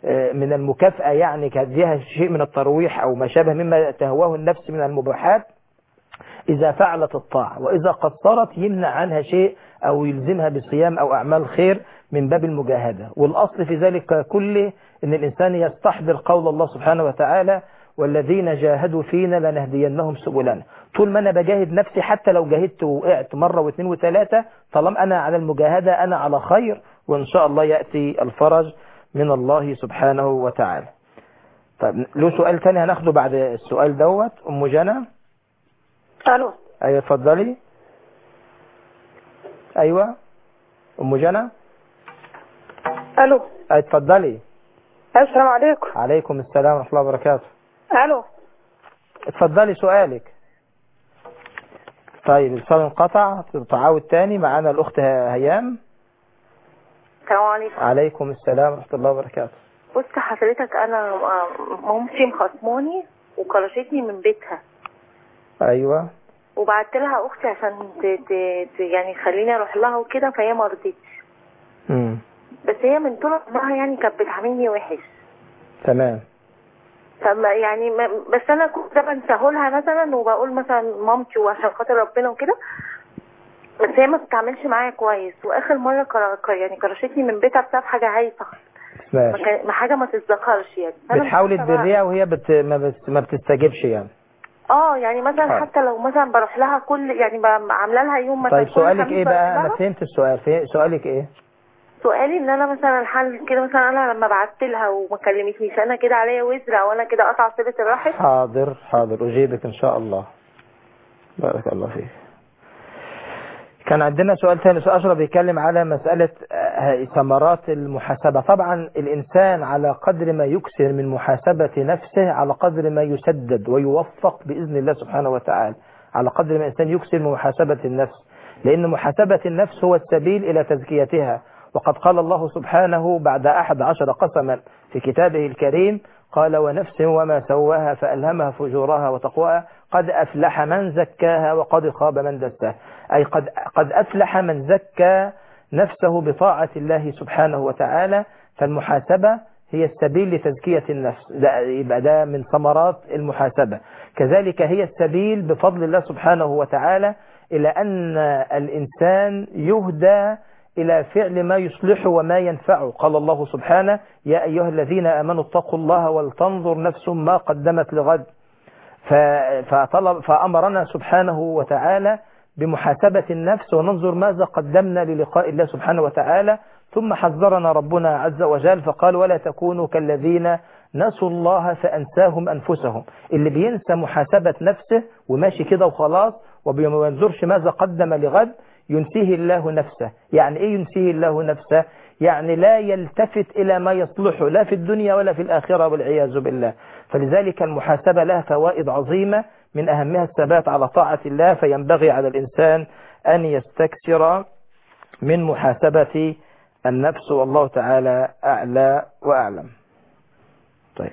آه، من المكافأة يعني كديها شيء من الترويح أو ما شابه مما تهواه النفس من المباحات إذا فعلت الطاعة وإذا قصرت يمنع عنها شيء أو يلزمها بصيام أو أعمال خير من باب المجاهدة والأصل في ذلك كله أن الإنسان يستحضر قول الله سبحانه وتعالى والذين جاهدوا فينا لنهدينهم سبلنا طول ما أنا بجاهد نفسي حتى لو جاهدت وقعت مرة واثنين وثلاثة طالما أنا على المجاهدة أنا على خير وإن شاء الله يأتي الفرج من الله سبحانه وتعالى طيب له سؤال تاني هناخده بعد السؤال دوت أم جنى الو أيوة اتفضلي أيوة أم جنى الو أيوة اتفضلي السلام عليكم عليكم السلام ورحمة الله وبركاته الو اتفضلي سؤالك طيب الاتصال انقطع تعاود تاني معانا الأخت هيام السلام عليكم عليكم السلام ورحمة الله وبركاته بص حضرتك انا آه، مامتي مخصماني وكرشتني من بيتها أيوة وبعت لها اختي عشان ت... ت... ت... يعني خليني اروح لها وكده فهي ما رضتش مم. بس هي من طول عمرها يعني كانت بتعاملني وحش تمام فما يعني ما بس انا كنت بنساه لها مثلا وبقول مثلا مامتي وعشان خاطر ربنا وكده بس هي ما بتتعاملش معايا كويس واخر مره كر... كر- يعني كرشتني من بيتها بسبب حاجه هايفه ما, ماشي كان... ما حاجه ما تتذكرش يعني فأنا مش بتحاولي عارفة بقى- تبريها وهي بت... ما, بت... ما بتستجيبش يعني اه يعني مثلا حاضر. حتى لو مثلا بروح لها كل يعني ب- عامله لها يوم مثلا طيب كل سؤالك خميس ايه بروح بقى لها. انا فهمت السؤال في- سؤالك ايه سؤالي ان انا مثلا الحل كده مثلا انا لما بعت لها وما كلمتنيش انا كده عليا وزر او انا كده قطع صله الرحم حاضر حاضر أجيبك إن شاء الله بارك الله فيك كان عندنا سؤال ثاني سؤال أشرف بيتكلم على مسألة آه، ثمرات المحاسبة طبعا الإنسان على قدر ما يكثر من محاسبة نفسه على قدر ما يسدد ويوفق بإذن الله سبحانه وتعالى على قدر ما الإنسان يكثر من محاسبة النفس لأن محاسبة النفس هو السبيل إلى تزكيتها وقد قال الله سبحانه بعد أحد عشر قسما في كتابه الكريم قال ونفس وما سواها فألهمها فجورها وتقواها قد أفلح من زكاها وقد خاب من دساها أي قد, قد أفلح من زكى نفسه بطاعة الله سبحانه وتعالى فالمحاسبة هي السبيل لتزكية النفس ده يبقى ده من ثمرات المحاسبة كذلك هي السبيل بفضل الله سبحانه وتعالى إلى أن الإنسان يهدى إلى فعل ما يصلحه وما ينفعه قال الله سبحانه يا أيها الذين آمنوا اتقوا الله ولتنظر نفس ما قدمت لغد ف- فطلب فأمرنا سبحانه وتعالى بمحاسبة النفس وننظر ماذا قدمنا للقاء الله سبحانه وتعالى ثم حذرنا ربنا عز وجل فقال ولا تكونوا كالذين نسوا الله فأنساهم أنفسهم اللي بينسى محاسبة نفسه وماشي كده وخلاص وما ينظرش ماذا قدم لغد ينسيه الله نفسه يعني ايه ينسيه الله نفسه يعني لا يلتفت الى ما يصلحه لا في الدنيا ولا في الاخرة والعياذ بالله فلذلك المحاسبة لها فوائد عظيمة من اهمها الثبات على طاعة الله فينبغي على الانسان ان يستكثر من محاسبة النفس والله تعالى اعلى واعلم طيب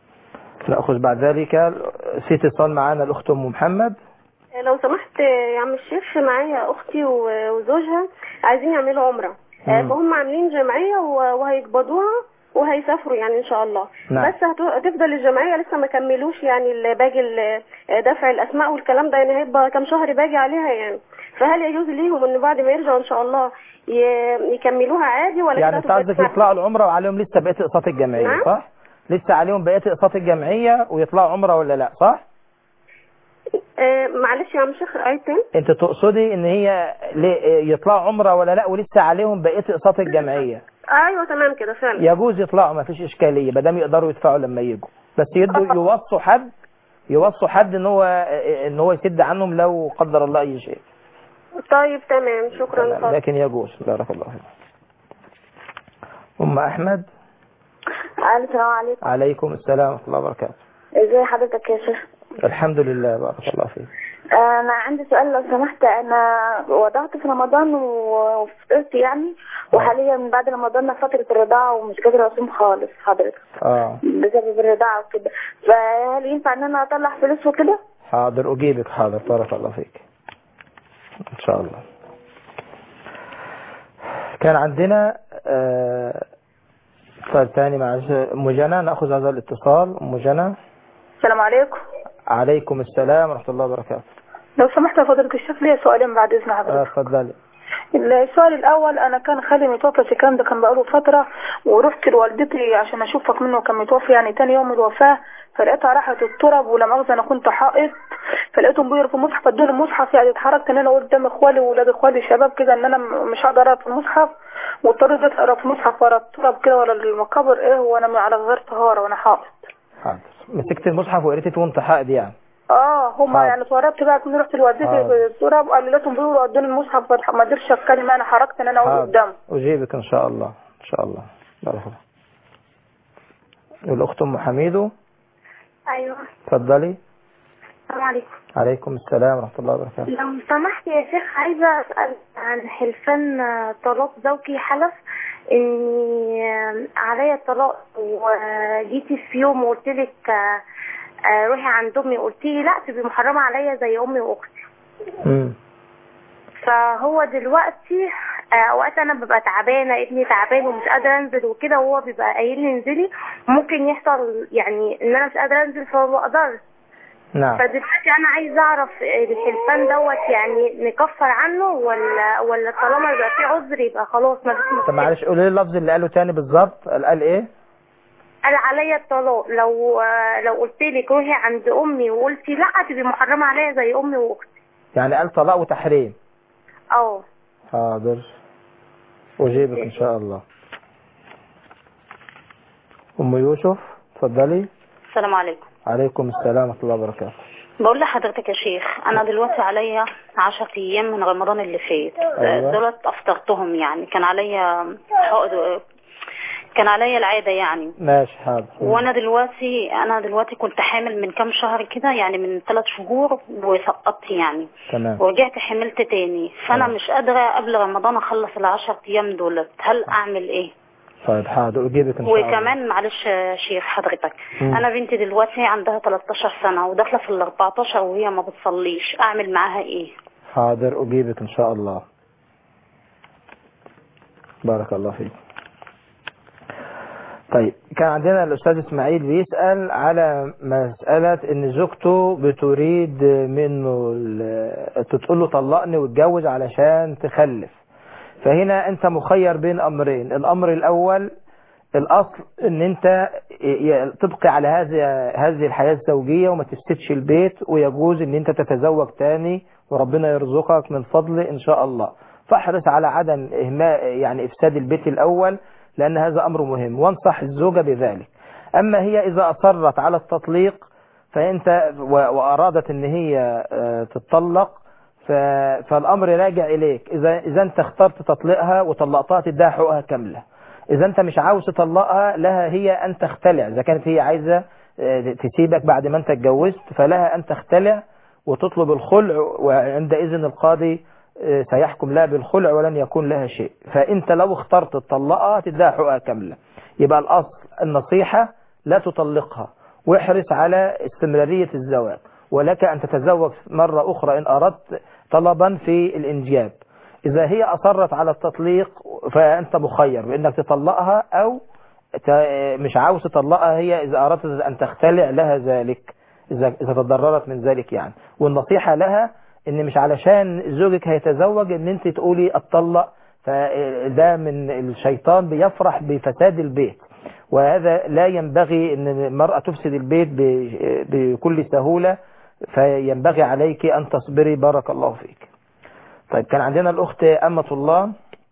نأخذ بعد ذلك في اتصال معنا الاخت ام محمد لو سمحت يا عم الشيخ معايا اختي و- وزوجها عايزين يعملوا عمره آه، مم. فهم عاملين جمعيه و- وهيقبضوها وهيسافروا يعني ان شاء الله نعم. بس هتو- هتفضل الجمعيه لسه ما كملوش يعني ال- باقي ال- دفع الاسماء والكلام ده يعني هيبقى كام شهر باقي عليها يعني فهل يجوز ليهم ان بعد ما يرجعوا ان شاء الله ي- يكملوها عادي ولا يعني كده انت هتبقى قصدك اسماء؟ يطلعوا العمرة وعليهم لسه بقية اقساط الجمعية نعم. صح؟ لسه عليهم بقية اقساط الجمعية ويطلعوا عمرة ولا لا صح؟ آه، معلش يا عم الشيخ عيد تاني انت تقصدي ان هي ليه- يطلعوا عمرة ولا لا ولسه عليهم بقية اقساط الجمعية ايوه تمام كده فعلا يجوز يطلعوا ما فيش اشكالية ما دام يقدروا يدفعوا لما يجوا بس يدوا يوصوا حد يوصوا حد ان هو ان هو يسد عنهم لو قدر الله اي شيء طيب تمام شكرا تمام. لكن يجوز بارك الله فيك ام احمد السلام عليكم عليكم السلام ورحمة الله وبركاته ازي حضرتك يا شيخ الحمد لله بارك الله فيك انا عندي سؤال لو سمحت انا وضعت في رمضان و- وفطرت يعني وحاليا بعد رمضان فترة الرضاعة ومش قادرة اصوم خالص حضرتك اه بسبب الرضاعة وكده فهل ينفع ان انا اطلع فلوس وكده؟ حاضر أجيبك حاضر بارك الله فيك إن شاء الله كان عندنا آه، طيب تاني معلش ام جنى ناخذ هذا الاتصال ام جنى السلام عليكم عليكم السلام ورحمه الله وبركاته لو سمحت يا فضيلة الشيخ ليا سؤالين بعد إذن آه، حضرتك اتفضلي السؤال الأول أنا كان خالي متوفى في الكلام ده كان بقاله فترة ورحت لوالدتي عشان أشوفك منه كان متوفي يعني تاني يوم الوفاة فلقيتها راحت التراب ولا مؤاخذة أنا كنت حائط فلقيتهم بيقروا في المصحف ادوني المصحف يعني اتحركت إن أنا قدام إخوالي وولاد إخوالي شباب كده إن أنا م- مش هقدر أقرا في المصحف واضطريت أقرا في المصحف ورا التراب كده ورا المقابر إيه وأنا على غير طهارة وأنا حائط حاضر مسكت المصحف وقريتي فيه وانت حائض يعني اه هما حاضر. يعني اتورطت بقى كنت رحت لوالدتي حاضر. في التراب قالوا لهم بيقولوا ادوني المصحف فاتح- ما قدرتش اتكلم انا حركت ان انا اقول حاضر. قدامه اجيبك ان شاء الله ان شاء الله بارك الله الاخت ام حميدو ايوه اتفضلي السلام عليكم عليكم السلام ورحمه الله وبركاته لو سمحت يا شيخ عايزة أسأل عن حلفان آه، طلاق زوجي حلف إني آه، عليا طلاق وجيتي في يوم وقلت لك آه، آه، روحي عند أمي قلت لي لا تبقي محرمة عليا زي أمي وأختي امم فهو دلوقتي آه، اوقات انا ببقى تعبانه ابني تعبان ومش قادره انزل وكده وهو بيبقى قايل لي انزلي ممكن يحصل يعني ان انا مش قادره انزل فما بقدرش نعم فدلوقتي انا عايزه اعرف الحلفان دوت يعني نكفر عنه ولا ولا طالما يبقى فيه عذر يبقى خلاص ما فيش طب مشكله معلش قولي لي اللفظ اللي قاله تاني بالظبط قال قال ايه قال عليا الطلاق لو لو قلت لك روحي عند امي وقلتي لا تبقي محرمه عليا زي امي واختي يعني قال طلاق وتحريم اه حاضر اجيبك ان شاء الله ام يوسف اتفضلي السلام عليكم عليكم السلام ورحمه الله وبركاته بقول لحضرتك يا شيخ انا دلوقتي عليا 10 ايام من رمضان اللي فات أيوة. دولت افطرتهم يعني كان عليا حقد كان عليا العاده يعني ماشي حاضر وانا دلوقتي انا دلوقتي كنت حامل من كام شهر كده يعني من ثلاث شهور وسقطت يعني تمام ورجعت حملت تاني فانا تمام. مش قادره قبل رمضان اخلص العشر ايام دولت هل اعمل ايه طيب حاضر اجيبك ان شاء الله وكمان معلش يا شيخ حضرتك مم. انا بنتي دلوقتي عندها 13 سنه وداخله في ال 14 وهي ما بتصليش اعمل معاها ايه حاضر أجيبك إن شاء الله بارك الله فيك طيب كان عندنا الأستاذ إسماعيل بيسأل على مسألة إن زوجته بتريد منه ال- تقول له طلقني واتجوز علشان تخلف فهنا أنت مخير بين أمرين الأمر الأول الأصل إن أنت ي- تبقي على هذه هذه الحياة الزوجية وما تفسدش البيت ويجوز إن أنت تتزوج تاني وربنا يرزقك من فضله إن شاء الله فاحرص على عدم إهماء يعني إفساد البيت الأول لأن هذا أمر مهم وانصح الزوجة بذلك أما هي إذا أصرت على التطليق فأنت و- وأرادت أن هي آه، تتطلق ف- فالأمر راجع إليك إذا إذا أنت اخترت تطلقها وطلقتها تديها حقوقها كاملة إذا أنت مش عاوز تطلقها لها هي أن تختلع إذا كانت هي عايزة آه، تسيبك بعد ما أنت اتجوزت فلها أن تختلع وتطلب الخلع وعند إذن القاضي آه، سيحكم لها بالخلع ولن يكون لها شيء فأنت لو اخترت تطلقها تديها حقوقها كاملة يبقى الأصل النصيحة لا تطلقها واحرص على استمرارية الزواج ولك أن تتزوج مرة أخرى إن أردت طلبا في الإنجاب إذا هي أصرت على التطليق فأنت مخير بأنك تطلقها أو ت- مش عاوز تطلقها هي إذا أردت أن تختلع لها ذلك إذا إذا تضررت من ذلك يعني والنصيحة لها إن مش علشان زوجك هيتزوج إن أنت تقولي أتطلق فده من الشيطان بيفرح بفساد البيت وهذا لا ينبغي ان المرأة تفسد البيت ب- بكل سهولة فينبغي عليك ان تصبري بارك الله فيك طيب كان عندنا الاخت امة الله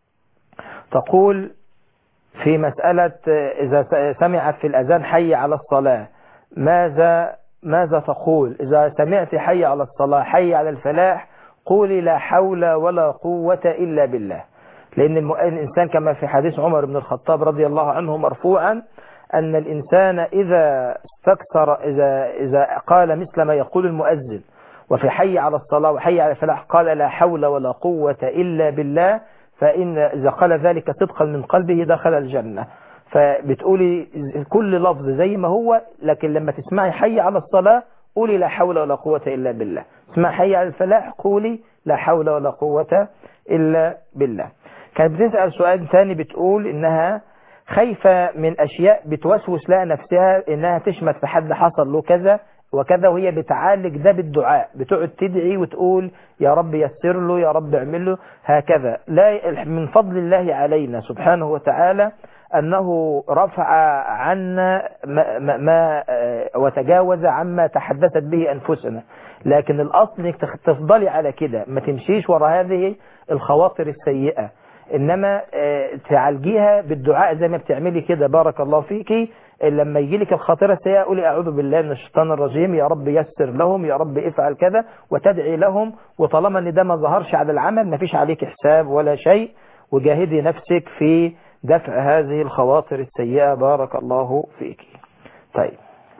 تقول في مسألة اذا سمعت في الاذان حي على الصلاة ماذا ماذا تقول اذا سمعت حي على الصلاة حي على الفلاح قولي لا حول ولا قوة الا بالله لأن الم- الإنسان كما في حديث عمر بن الخطاب رضي الله عنه مرفوعا أن الإنسان إذا استكثر إذا, إذا قال مثل ما يقول المؤذن وفي حي على الصلاة وحي على الفلاح قال لا حول ولا قوة إلا بالله فإن إذا قال ذلك صدقا من قلبه دخل الجنة فبتقولي كل لفظ زي ما هو لكن لما تسمعي حي على الصلاة قولي لا حول ولا قوة إلا بالله اسمع حي على الفلاح قولي لا حول ولا قوة إلا بالله كانت بتسأل سؤال ثاني بتقول إنها خايفة من أشياء بتوسوس لها نفسها إنها تشمت في حد حصل له كذا وكذا وهي بتعالج ده بالدعاء بتقعد تدعي وتقول يا رب يسر له يا رب اعمل له هكذا لا من فضل الله علينا سبحانه وتعالى أنه رفع عنا ما, ما, ما وتجاوز عما تحدثت به أنفسنا لكن الأصل انك تفضلي على كده ما تمشيش ورا هذه الخواطر السيئة إنما تعالجيها بالدعاء زي ما بتعملي كده بارك الله فيكي لما يجي لك الخاطرة السيئة قولي أعوذ بالله من الشيطان الرجيم يا رب يسر لهم يا رب افعل كذا وتدعي لهم وطالما ان ده ما ظهرش على العمل ما فيش عليك حساب ولا شيء وجاهدي نفسك في دفع هذه الخواطر السيئة بارك الله فيك طيب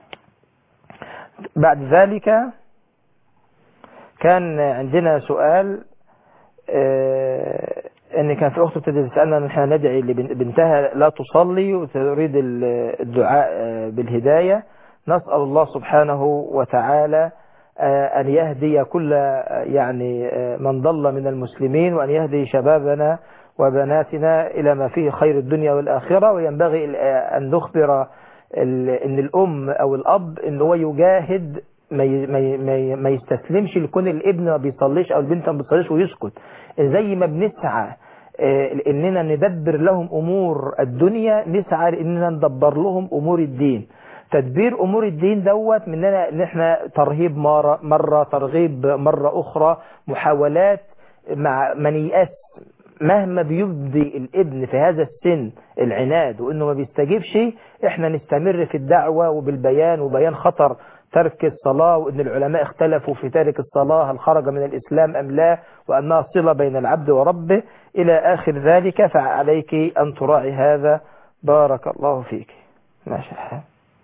بعد ذلك كان عندنا سؤال اه ان كان في اخت بتدي تسالنا ان احنا ندعي لبنتها لا تصلي وتريد الدعاء بالهدايه نسال الله سبحانه وتعالى ان يهدي كل يعني من ضل من المسلمين وان يهدي شبابنا وبناتنا الى ما فيه خير الدنيا والاخره وينبغي ان نخبر ان الام او الاب ان هو يجاهد ما ما ما يستسلمش لكون الابن ما بيصليش او البنت ما بتصليش ويسكت زي ما بنسعى اننا ندبر لهم امور الدنيا نسعى لاننا ندبر لهم امور الدين تدبير امور الدين دوت مننا ان احنا ترهيب مرة, مرة ترغيب مرة اخرى محاولات مع من يأس مهما بيبدي الابن في هذا السن العناد وانه ما بيستجيبش احنا نستمر في الدعوة وبالبيان وبيان خطر ترك الصلاة وأن العلماء اختلفوا في تارك الصلاة هل خرج من الإسلام أم لا وأنها صلة بين العبد وربه إلى آخر ذلك فعليك أن تراعي هذا بارك الله فيك ماشي الحال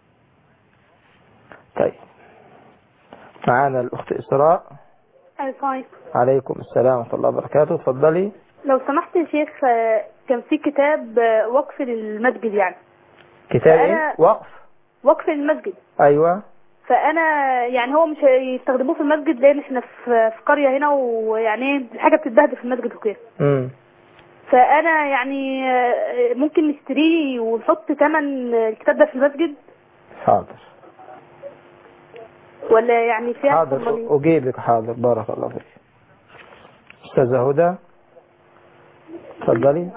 طيب معانا الأخت إسراء السلام عليكم السلام ورحمة الله وبركاته تفضلي لو سمحت يا شيخ كان في كتاب وقف للمسجد يعني كتاب ايه وقف وقف للمسجد ايوه فانا يعني هو مش هيستخدموه في المسجد لان احنا في في قريه هنا ويعني الحاجه بتتبهدل في المسجد وكده امم فانا يعني ممكن نشتريه ونحط ثمن الكتاب ده في المسجد حاضر ولا يعني فيها حاضر اجيبك حاضر بارك الله فيك استاذه هدى اتفضلي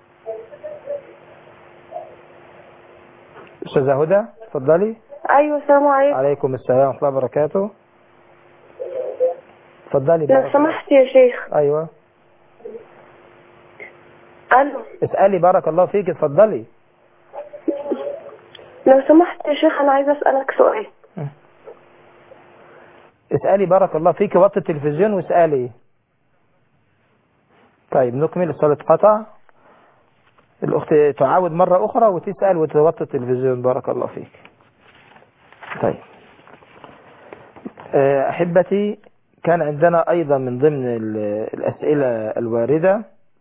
استاذه هدى اتفضلي ايوه السلام عليكم عليكم السلام ورحمه الله وبركاته اتفضلي لو سمحت يا شيخ ايوه الو اسالي بارك الله فيك اتفضلي لو سمحت يا شيخ انا عايزه اسالك سؤال اسالي بارك الله فيك وطي التلفزيون واسالي طيب نكمل الصلاة اتقطع الأخت تعاود مرة أخرى وتسأل وتوطي التلفزيون بارك الله فيك طيب أحبتي كان عندنا أيضا من ضمن الأسئلة الواردة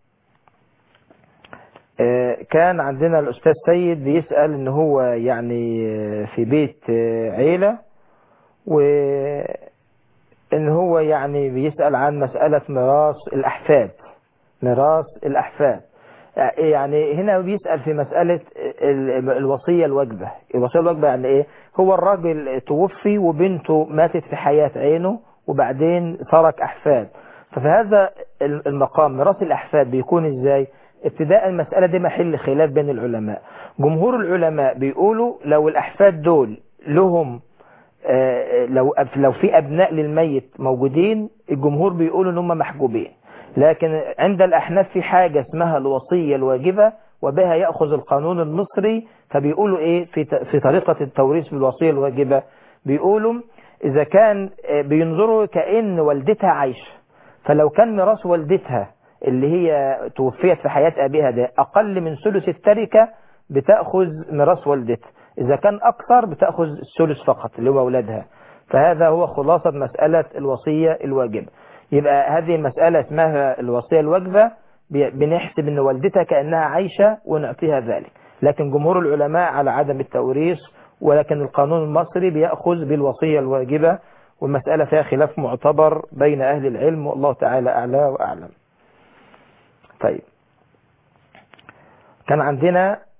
كان عندنا الأستاذ سيد بيسأل إن هو يعني في بيت عيلة وإن هو يعني بيسأل عن مسألة ميراث الأحفاد ميراث الأحفاد يعني هنا بيسأل في مسألة الوصية الواجبة الوصية الواجبة يعني ايه هو الراجل توفي وبنته ماتت في حياة عينه وبعدين ترك أحفاد ففي هذا المقام ميراث الأحفاد بيكون ازاي ابتداء المسألة دي محل خلاف بين العلماء جمهور العلماء بيقولوا لو الأحفاد دول لهم لو لو في أبناء للميت موجودين الجمهور بيقولوا ان هم محجوبين لكن عند الأحناف في حاجة اسمها الوصية الواجبة وبها يأخذ القانون المصري فبيقولوا ايه في في طريقة التوريث بالوصية الواجبة بيقولوا إذا كان بينظروا كأن والدتها عايشة فلو كان ميراث والدتها اللي هي توفيت في حياة أبيها ده أقل من ثلث التركة بتأخذ ميراث والدتها إذا كان أكثر بتأخذ الثلث فقط اللي هو أولادها فهذا هو خلاصة مسألة الوصية الواجبة يبقى هذه المسألة اسمها الوصية الواجبة بنحسب ان والدتها كأنها عايشة ونعطيها ذلك لكن جمهور العلماء على عدم التوريث ولكن القانون المصري بيأخذ بالوصية الواجبة والمسألة فيها خلاف معتبر بين أهل العلم والله تعالى أعلى وأعلم طيب كان عندنا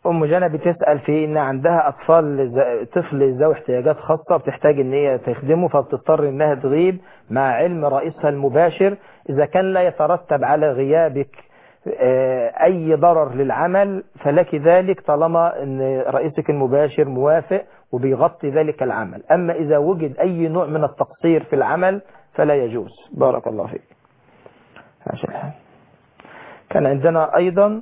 ام جنى بتسال في ان عندها اطفال ز- طفل ذوي احتياجات خاصه بتحتاج ان هي تخدمه فبتضطر انها تغيب مع علم رئيسها المباشر اذا كان لا يترتب على غيابك آه، اي ضرر للعمل فلك ذلك طالما ان رئيسك المباشر موافق وبيغطي ذلك العمل اما اذا وجد اي نوع من التقصير في العمل فلا يجوز بارك الله فيك عشان كان عندنا ايضا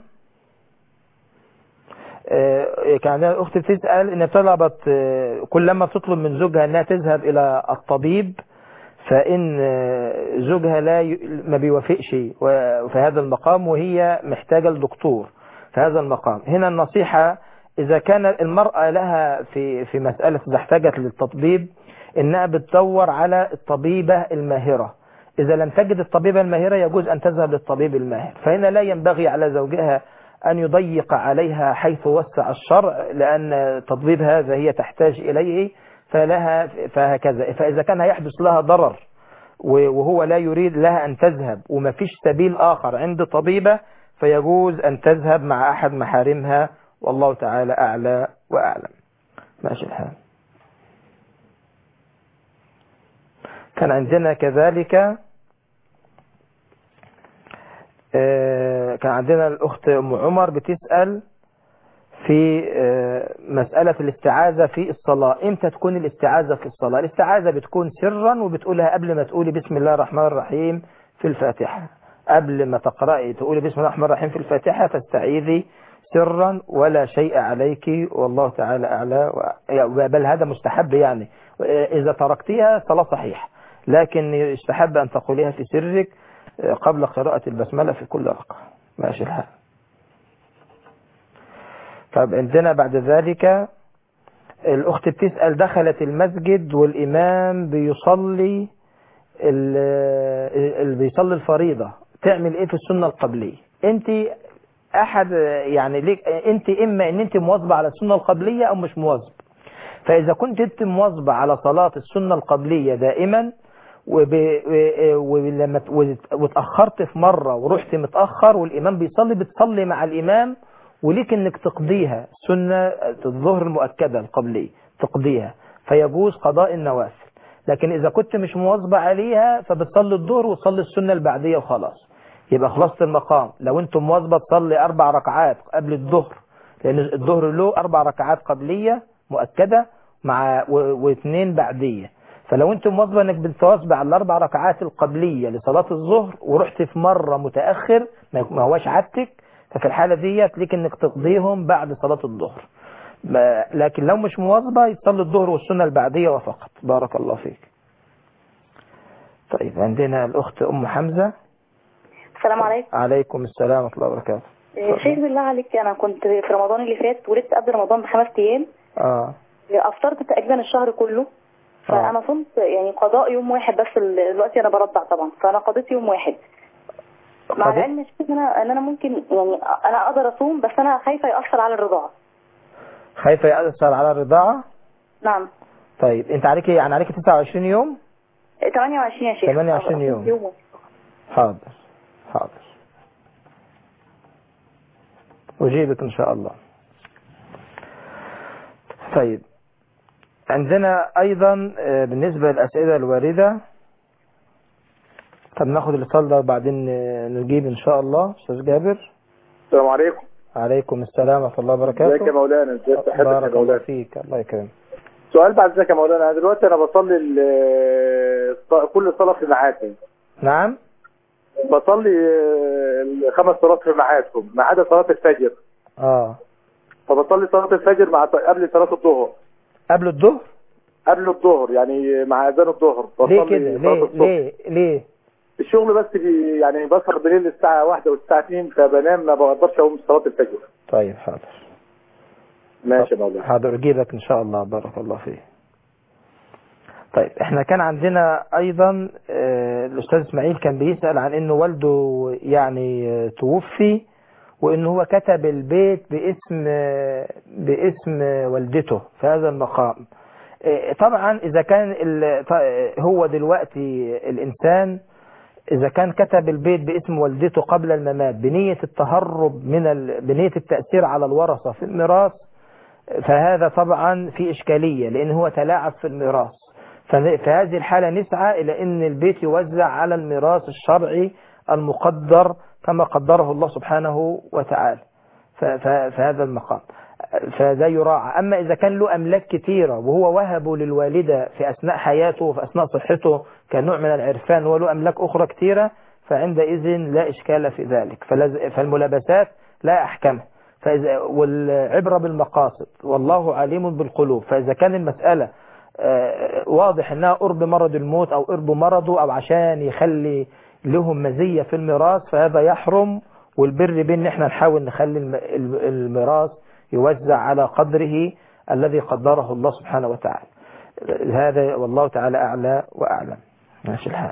آه، كان عندنا اخت بتسال ان طلبت آه، كلما تطلب من زوجها انها تذهب الى الطبيب فان آه، زوجها لا ي... ما بيوافقش و- في هذا المقام وهي محتاجه لدكتور في هذا المقام هنا النصيحه اذا كان المراه لها في في مساله اذا احتاجت للتطبيب انها بتدور على الطبيبه الماهره إذا لم تجد الطبيبة الماهرة يجوز أن تذهب للطبيب الماهر فهنا لا ينبغي على زوجها أن يضيق عليها حيث وسع الشرع لأن تطبيب هذا هي تحتاج إليه فلها فهكذا فإذا كان هيحدث لها ضرر وهو لا يريد لها أن تذهب وما فيش سبيل آخر عند طبيبة فيجوز أن تذهب مع أحد محارمها والله تعالى أعلى وأعلم ماشي الحال كان عندنا كذلك آه، كان عندنا الأخت أم عمر بتسأل في آه، مسألة الاستعاذة في الصلاة امتى تكون الاستعاذة في الصلاة الاستعاذة بتكون سرا وبتقولها قبل ما تقولي بسم الله الرحمن الرحيم في الفاتحة قبل ما تقرأي تقولي بسم الله الرحمن الرحيم في الفاتحة فاستعيذي سرا ولا شيء عليك والله تعالى أعلى و- بل هذا مستحب يعني إذا تركتيها صلاة صحيح لكن يستحب أن تقوليها في سرك قبل قراءة البسملة في كل ركعة ماشي الحال طب عندنا بعد ذلك الأخت بتسأل دخلت المسجد والإمام بيصلي ال- اللي بيصلي الفريضة تعمل ايه في السنة القبلية انت احد يعني ليك انت اما ان انت مواظبة على السنة القبلية او مش مواظبة فاذا كنت انت مواظبة على صلاة السنة القبلية دائما وب- ولما ت- واتأخرت في مرة ورحت متأخر والإمام بيصلي بتصلي مع الإمام وليك انك تقضيها سنة الظهر المؤكدة القبلية تقضيها فيجوز قضاء النوافل لكن إذا كنت مش مواظبة عليها فبتصلي الظهر وتصلي السنة البعدية وخلاص يبقى خلصت المقام لو انت مواظبة تصلي أربع ركعات قبل الظهر لأن الظهر له أربع ركعات قبلية مؤكدة مع و- واثنين بعدية فلو انت مواظبة انك بتواظب على الاربع ركعات القبلية لصلاة الظهر ورحت في مرة متأخر ما ما هواش عادتك ففي الحالة ديت ليك انك تقضيهم بعد صلاة الظهر ما- لكن لو مش مواظبة يصلي الظهر والسنة البعدية وفقط بارك الله فيك طيب عندنا الأخت أم حمزة السلام عليكم عليكم السلام ورحمة الله وبركاته آه، شيخ بالله عليك انا كنت في رمضان اللي فات ولدت قبل رمضان بخمس ايام اه افطرت تقريبا الشهر كله فانا صمت يعني قضاء يوم واحد بس ال- دلوقتي انا برضع طبعا فانا قضيت يوم واحد مع قضيت- العلم يا شيخ ان انا ان انا ممكن يعني انا اقدر اصوم بس انا خايفه ياثر على الرضاعه خايفة يأثر على الرضاعة نعم طيب انت عليك يعني عليك 29 يوم آه، 28 يا شيخ 28 يوم. يوم حاضر حاضر أجيبك إن شاء الله طيب عندنا أيضا آه، بالنسبة للأسئلة الواردة طب ناخد الاتصال ده وبعدين آه، نجيب إن شاء الله أستاذ جابر السلام عليكم عليكم السلام ورحمة الله وبركاته ازيك يا مولانا ازيك صحتك يا بارك الله مولانا فيك الله يكرمك سؤال بعد ذلك يا مولانا انا دلوقتي انا بصلي ال- الص- كل صلاه في ميعادها نعم بصلي آه، الخمس صلوات في ميعادهم ما عدا صلاه الفجر اه فبصلي صلاه الفجر مع قبل صلاه الظهر قبل الظهر قبل الظهر يعني مع اذان الظهر ليه بصلي كده صلاة ليه الصبح. ليه ليه الشغل بس بي يعني بسهر بالليل الساعه واحدة والساعه 2 فبنام ما بقدرش اقوم صلاه الفجر طيب حاضر ماشي يا مولانا حاضر اجيبك ان شاء الله بارك الله فيك طيب احنا كان عندنا ايضا آه، الاستاذ اسماعيل كان بيسأل عن انه والده يعني آه، توفي وان هو كتب البيت باسم آه، باسم آه، والدته في هذا المقام آه، طبعا اذا كان ال- ط- آه، هو دلوقتي الانسان إذا كان كتب البيت باسم والدته قبل الممات بنية التهرب من ال... بنية التأثير على الورثة في الميراث فهذا طبعا في إشكالية لأن هو تلاعب في الميراث فن- في هذه الحالة نسعى إلى أن البيت يوزع على الميراث الشرعي المقدر كما قدره الله سبحانه وتعالى ف- ف- في هذا المقام فده يراعى أما إذا كان له أملاك كثيرة وهو وهبه للوالدة في أثناء حياته وفي أثناء صحته كنوع من العرفان وله أملاك أخرى كثيرة فعندئذ لا إشكال في ذلك فلز- فالملابسات لا أحكمها فإذا والعبرة بالمقاصد والله عليم بالقلوب فإذا كان المسألة آه، واضح انها قرب مرض الموت او قرب مرضه او عشان يخلي لهم مزية في الميراث فهذا يحرم والبر بين ان احنا نحاول نخلي الم- الم- الميراث يوزع على قدره الذي قدره الله سبحانه وتعالى هذا والله تعالى اعلى واعلم ماشي الحال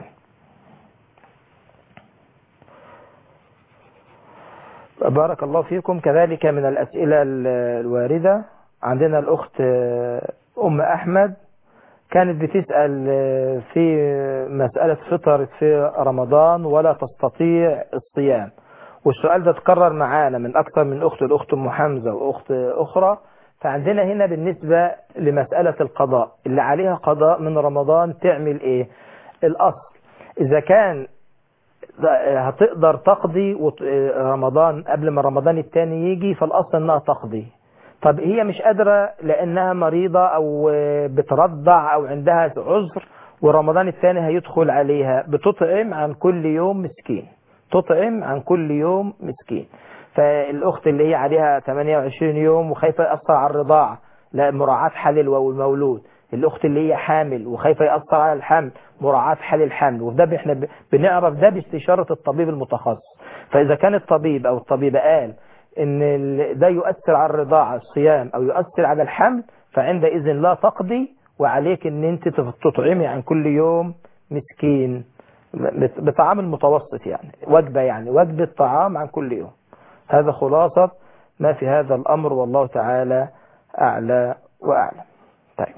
بارك الله فيكم كذلك من الأسئلة ال- الواردة عندنا الأخت آه، أم أحمد كانت بتسأل آه، في مسألة فطرت في رمضان ولا تستطيع الصيام والسؤال ده تكرر معانا من أكثر من أخت الأخت أم حمزة وأخت أخرى فعندنا هنا بالنسبة لمسألة القضاء اللي عليها قضاء من رمضان تعمل إيه الأصل إذا كان هتقدر تقضي وت- رمضان قبل ما رمضان التاني يجي فالأصل انها تقضي طب هي مش قادرة لانها مريضة او بترضع او عندها عذر ورمضان الثاني هيدخل عليها بتطعم عن كل يوم مسكين تطعم عن كل يوم مسكين فالاخت اللي هي عليها 28 يوم وخايفة يأثر على الرضاعة لا مراعاة حال الو- المولود الاخت اللي هي حامل وخايفة يأثر على الحمل مراعاة حال الحمل وده احنا ب- بنعرف ده باستشارة الطبيب المتخصص فاذا كان الطبيب او الطبيبة قال ان ال- ده يؤثر على الرضاعة الصيام او يؤثر على الحمل فعندئذ لا تقضي وعليك ان انت تف- تطعمي عن كل يوم مسكين بت- بطعام المتوسط يعني وجبة يعني وجبة طعام عن كل يوم هذا خلاصة ما في هذا الأمر والله تعالى أعلى وأعلم طيب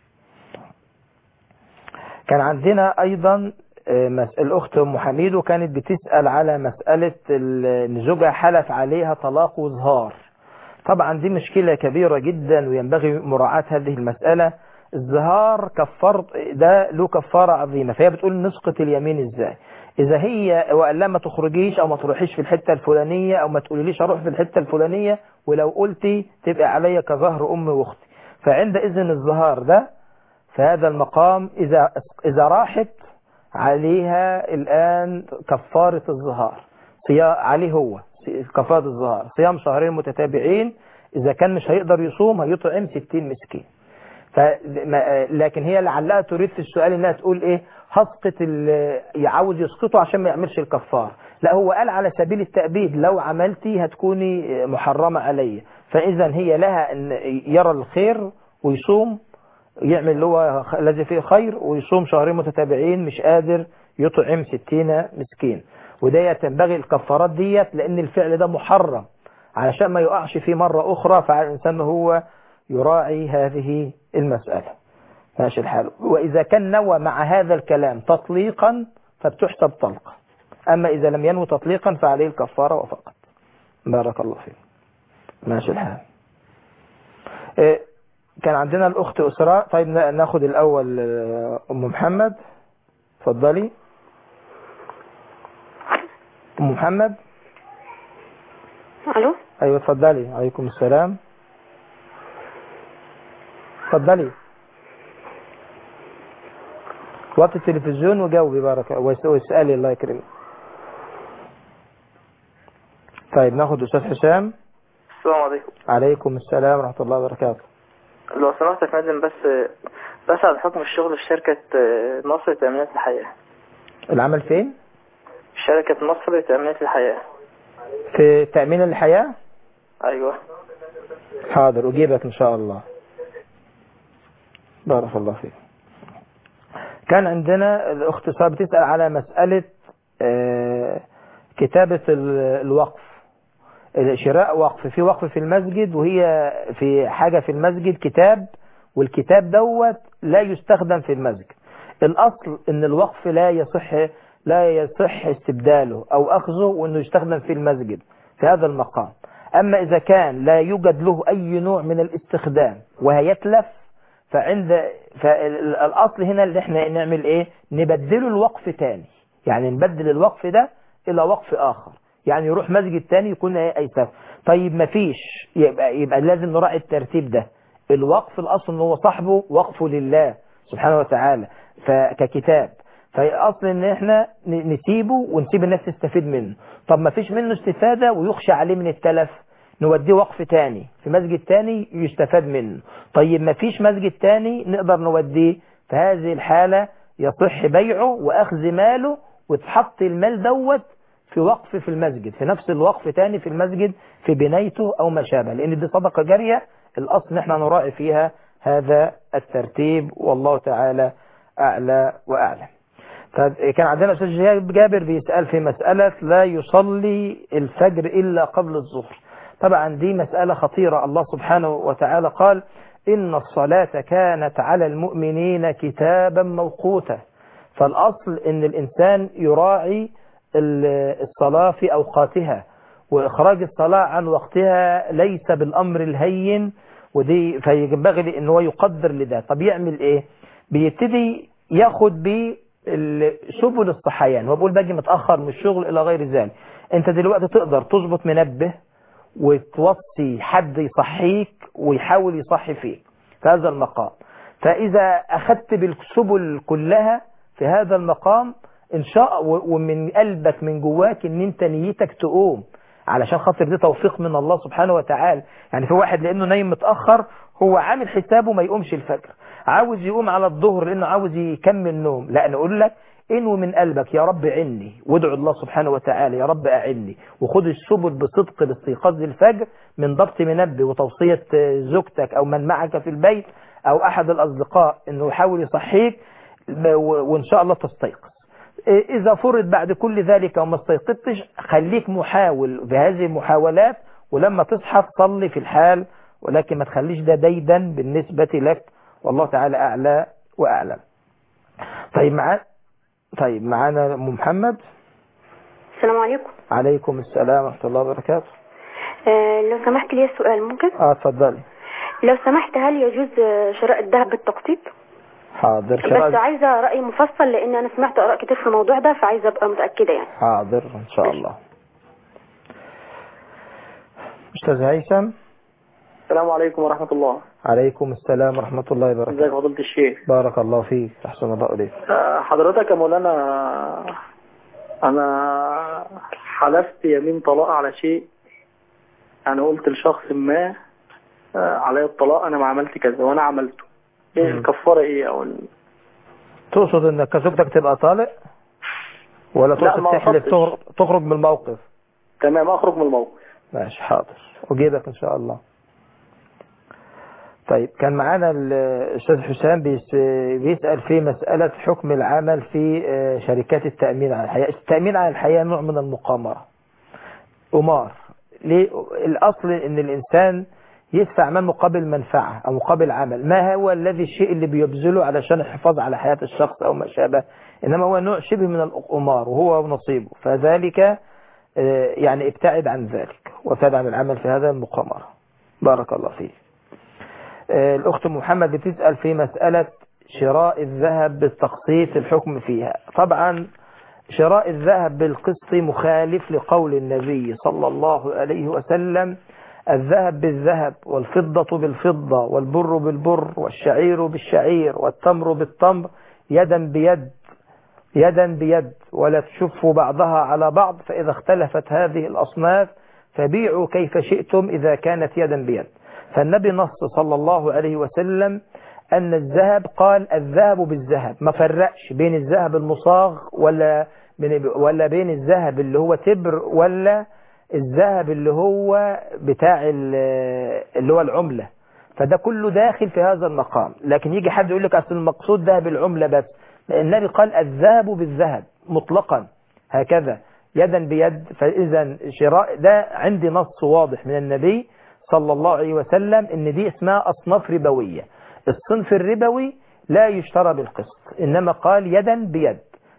كان عندنا أيضا آه، مس- الأخت أم حميد وكانت بتسأل على مسألة ال- إن زوجها حلف عليها طلاق وظهار طبعا دي مشكلة كبيرة جدا وينبغي مراعاة هذه المسألة الظهار كفرت ده له كفارة عظيمة فهي بتقول نسقط اليمين ازاي اذا هي وقال لها ما تخرجيش او ما تروحيش في الحتة الفلانية او ما تقوليليش اروح في الحتة الفلانية ولو قلتي تبقى عليا كظهر امي واختي فعند اذن الظهار ده في هذا المقام اذا اذا راحت عليها الان كفارة الظهار صيام عليه هو كفارة الظهار صيام شهرين متتابعين اذا كان مش هيقدر يصوم هيطعم 60 مسكين ف... ما- لكن هي لعلها تريد في السؤال انها تقول ايه هسقط ال... يعاوز يسقطه عشان ما يعملش الكفار لا هو قال على سبيل التأبيد لو عملتي هتكوني محرمة علي فاذا هي لها ان يرى الخير ويصوم يعمل اللي هو خ- الذي فيه خير ويصوم شهرين متتابعين مش قادر يطعم ستين مسكين وده تنبغي الكفارات ديت لان الفعل ده محرم علشان ما يقعش فيه مرة اخرى فعلى الانسان هو يراعي هذه المسألة ماشي الحال وإذا كان نوى مع هذا الكلام تطليقا فبتحسب طلقة أما إذا لم ينوي تطليقا فعليه الكفارة وفقط بارك الله فيك ماشي الحال إيه، كان عندنا الأخت أسراء طيب نا- ناخد الأول آه، أم محمد اتفضلي أم محمد الو أيوة اتفضلي عليكم السلام اتفضلي وقت التلفزيون وجاوبي بارك ويس- واسألي الله يكرمك طيب ناخد أستاذ حسام السلام عليكم عليكم السلام ورحمة الله وبركاته لو سمحت يا فندم بس بسأل حكم الشغل في شركة مصر لتأمينات الحياة العمل فين شركة مصر لتأمينات الحياة في تأمين الحياة أيوة حاضر أجيبك إن شاء الله بارك الله فيك كان عندنا الأخت صار بتسأل على مسألة آه، كتابة ال- الوقف شراء وقف في وقف في المسجد وهي في حاجة في المسجد كتاب والكتاب دوت لا يستخدم في المسجد الأصل ان الوقف لا يصح لا يصح استبداله أو أخذه وأنه يستخدم في المسجد في هذا المقام أما إذا كان لا يوجد له أي نوع من الاستخدام وهيتلف فعند فالأصل هنا اللي احنا نعمل ايه نبدله الوقف تاني يعني نبدل الوقف ده إلى وقف آخر يعني يروح مسجد تاني يكون ايه أيسر طيب ما فيش يبقى, يبقى لازم نراعي الترتيب ده الوقف الأصل ان هو صاحبه وقفه لله سبحانه وتعالى فككتاب فالاصل ان احنا نسيبه ونسيب الناس تستفيد منه طب ما فيش منه استفادة ويخشى عليه من التلف نوديه وقف تاني في مسجد تاني يستفاد منه طيب ما فيش مسجد تاني نقدر نوديه في هذه الحالة يصح بيعه واخذ ماله وتحط المال دوت في وقف في المسجد في نفس الوقف تاني في المسجد في بنايته او ما شابه لان دي صدقة جارية الاصل ان احنا نراعي فيها هذا الترتيب والله تعالى اعلى واعلم فكان عندنا أستاذ جابر بيسأل في مسألة لا يصلي الفجر إلا قبل الظهر طبعا دي مسألة خطيرة الله سبحانه وتعالى قال إن الصلاة كانت على المؤمنين كتابا موقوتا فالأصل إن الإنسان يراعي الصلاة في أوقاتها وإخراج الصلاة عن وقتها ليس بالأمر الهين ودي فينبغي إن هو يقدر لده طب يعمل إيه بيبتدي ياخد بيه سبل الصحيان وبقول باجي متأخر من الشغل إلى غير ذلك انت دلوقتي تقدر تظبط منبه وتوصي حد يصحيك ويحاول يصحي فيك في هذا المقام فإذا أخذت بالسبل كلها في هذا المقام إن شاء ومن قلبك من جواك إن أنت نيتك تقوم علشان خاطر دي توفيق من الله سبحانه وتعالى يعني في واحد لأنه نايم متأخر هو عامل حسابه ما يقومش الفجر عاوز يقوم على الظهر لأنه عاوز يكمل نوم لا نقول لك انو من قلبك يا رب عني وادعو الله سبحانه وتعالى يا رب أعني وخد السبل بصدق باستيقاظ الفجر من ضبط منبه وتوصية زوجتك أو من معك في البيت أو أحد الأصدقاء أنه يحاول يصحيك وإن شاء الله تستيقظ إذا فرض بعد كل ذلك وما استيقظتش خليك محاول في هذه المحاولات ولما تصحى تصلي في الحال ولكن ما تخليش ده ديدا بالنسبة لك والله تعالى أعلى وأعلم طيب معانا طيب معانا ام محمد السلام عليكم عليكم السلام ورحمة الله وبركاته آه لو سمحت لي سؤال ممكن اه اتفضلي لو سمحت هل يجوز شراء الذهب بالتقسيط حاضر بس عايزة رأي مفصل لان انا سمعت اراء كتير في الموضوع ده فعايزة ابقى متأكدة يعني حاضر ان شاء الله استاذ هيثم السلام عليكم ورحمة الله عليكم السلام ورحمة الله وبركاته ازيك فضيلة الشيخ بارك الله فيك احسن الله اليك حضرتك يا مولانا انا حلفت يمين طلاق على شيء انا قلت لشخص ما علي الطلاق انا ما عملت كذا وانا عملته ايه الكفارة ايه او ال... تقصد انك زوجتك تبقى طالق ولا تقصد تحلف تخرج من الموقف تمام اخرج من الموقف ماشي حاضر اجيبك ان شاء الله طيب كان معانا الأستاذ حسام بيسأل في مسألة حكم العمل في شركات التأمين على الحياة التأمين على الحياة نوع من المقامرة أمار ليه الأصل أن الإنسان يدفع ما مقابل منفعة أو مقابل عمل ما هو الذي الشيء اللي بيبذله علشان الحفاظ على حياة الشخص أو ما شابه إنما هو نوع شبه من الأمار وهو نصيبه فذلك يعني ابتعد عن ذلك وابتعد عن العمل في هذا المقامرة بارك الله فيك الأخت محمد بتسأل في مسألة شراء الذهب بالتقسيط الحكم فيها طبعا شراء الذهب بالقسط مخالف لقول النبي صلى الله عليه وسلم الذهب بالذهب والفضة بالفضة والبر بالبر والشعير بالشعير والتمر بالتمر يدا بيد يدا بيد ولا تشفوا بعضها على بعض فإذا اختلفت هذه الأصناف فبيعوا كيف شئتم إذا كانت يدا بيد فالنبي نص صلى الله عليه وسلم أن الذهب قال الذهب بالذهب ما فرقش بين الذهب المصاغ ولا ولا بين الذهب اللي هو تبر ولا الذهب اللي هو بتاع اللي هو العملة فده كله داخل في هذا المقام لكن يجي حد يقول لك أصل المقصود ده بالعملة بس النبي قال الذهب بالذهب مطلقا هكذا يدا بيد فإذا شراء ده عندي نص واضح من النبي صلى الله عليه وسلم ان دي اسمها اصناف ربوية الصنف الربوي لا يشترى بالقسط انما قال يدا بيد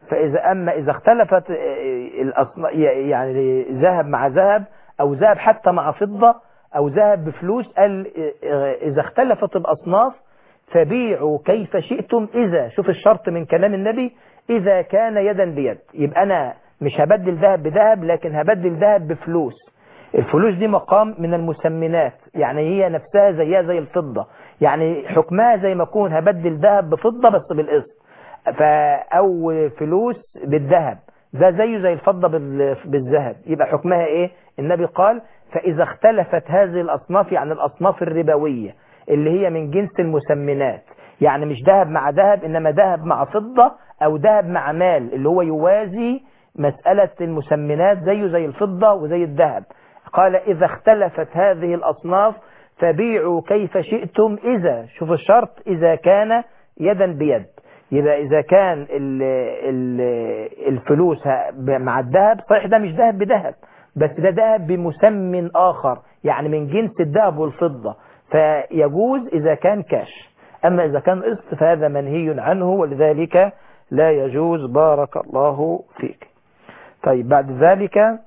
فإذا أما إذا اختلفت آه، الأصن- يعني ذهب مع ذهب أو ذهب حتى مع فضة أو ذهب بفلوس قال آه، إذا اختلفت الأصناف فبيعوا كيف شئتم إذا شوف الشرط من كلام النبي إذا كان يدا بيد يبقى أنا مش هبدل ذهب بذهب لكن هبدل ذهب بفلوس الفلوس دي مقام من المسمنات يعني هي نفسها زيها زي الفضة يعني حكمها زي ما أكون هبدل ذهب بفضة بس بالقسط فا أو فلوس بالذهب ده زيه زي الفضة بال- بالذهب يبقى حكمها إيه النبي قال فإذا اختلفت هذه الأصناف يعني الأصناف الربوية اللي هي من جنس المسمنات يعني مش ذهب مع ذهب إنما ذهب مع فضة أو ذهب مع مال اللي هو يوازي مسألة المسمنات زيه زي الفضة وزي الذهب قال إذا اختلفت هذه الأصناف فبيعوا كيف شئتم إذا شوف الشرط إذا كان يدا بيد يبقى إذا كان ال ال الفلوس ه- مع الذهب صحيح ده مش ذهب بذهب بس ده ذهب بمسمن آخر يعني من جنس الذهب والفضة فيجوز إذا كان كاش أما إذا كان قسط فهذا منهي عنه ولذلك لا يجوز بارك الله فيك طيب بعد ذلك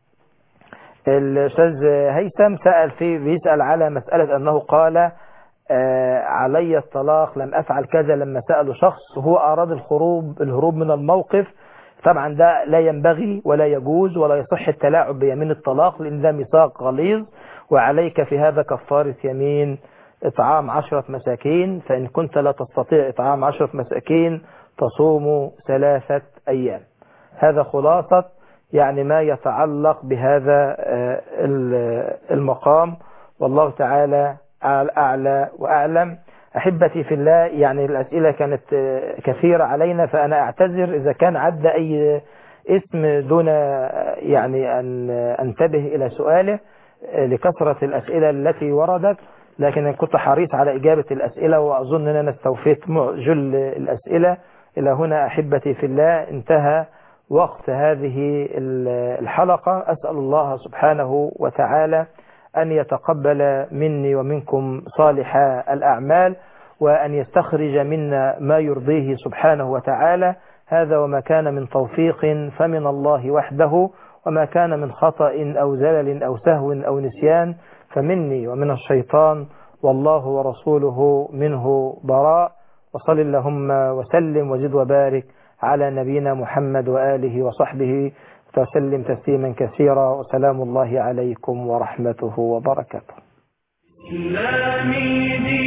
الأستاذ هيثم سأل في بيسأل على مسألة أنه قال آه، علي الطلاق لم أفعل كذا لما سأله شخص هو أراد الخروج الهروب من الموقف طبعا ده لا ينبغي ولا يجوز ولا يصح التلاعب بيمين الطلاق لأن ده ميثاق غليظ وعليك في هذا كفارة يمين إطعام عشرة مساكين فإن كنت لا تستطيع إطعام عشرة مساكين تصوم ثلاثة أيام هذا خلاصة يعني ما يتعلق بهذا آه، ال- المقام والله تعالى أعلى- أعلى وأعلم أحبتي في الله يعني الأسئلة كانت آه، كثيرة علينا فأنا أعتذر إذا كان عدى أي اسم دون آه، يعني أن آه، أنتبه إلى سؤاله آه، لكثرة الأسئلة التي وردت لكن أنا كنت حريص على إجابة الأسئلة وأظن أن أنا استوفيت مع- جل الأسئلة إلى هنا أحبتي في الله انتهى وقت هذه ال- الحلقة أسأل الله سبحانه وتعالى أن يتقبل مني ومنكم صالح الأعمال وأن يستخرج منا ما يرضيه سبحانه وتعالى هذا وما كان من توفيق فمن الله وحده وما كان من خطأ أو زلل أو سهو أو نسيان فمني ومن الشيطان والله ورسوله منه براء وصل اللهم وسلم وزد وبارك على نبينا محمد وآله وصحبه وسلم تسليما كثيرا وسلام الله عليكم ورحمته وبركاته إسلامي دين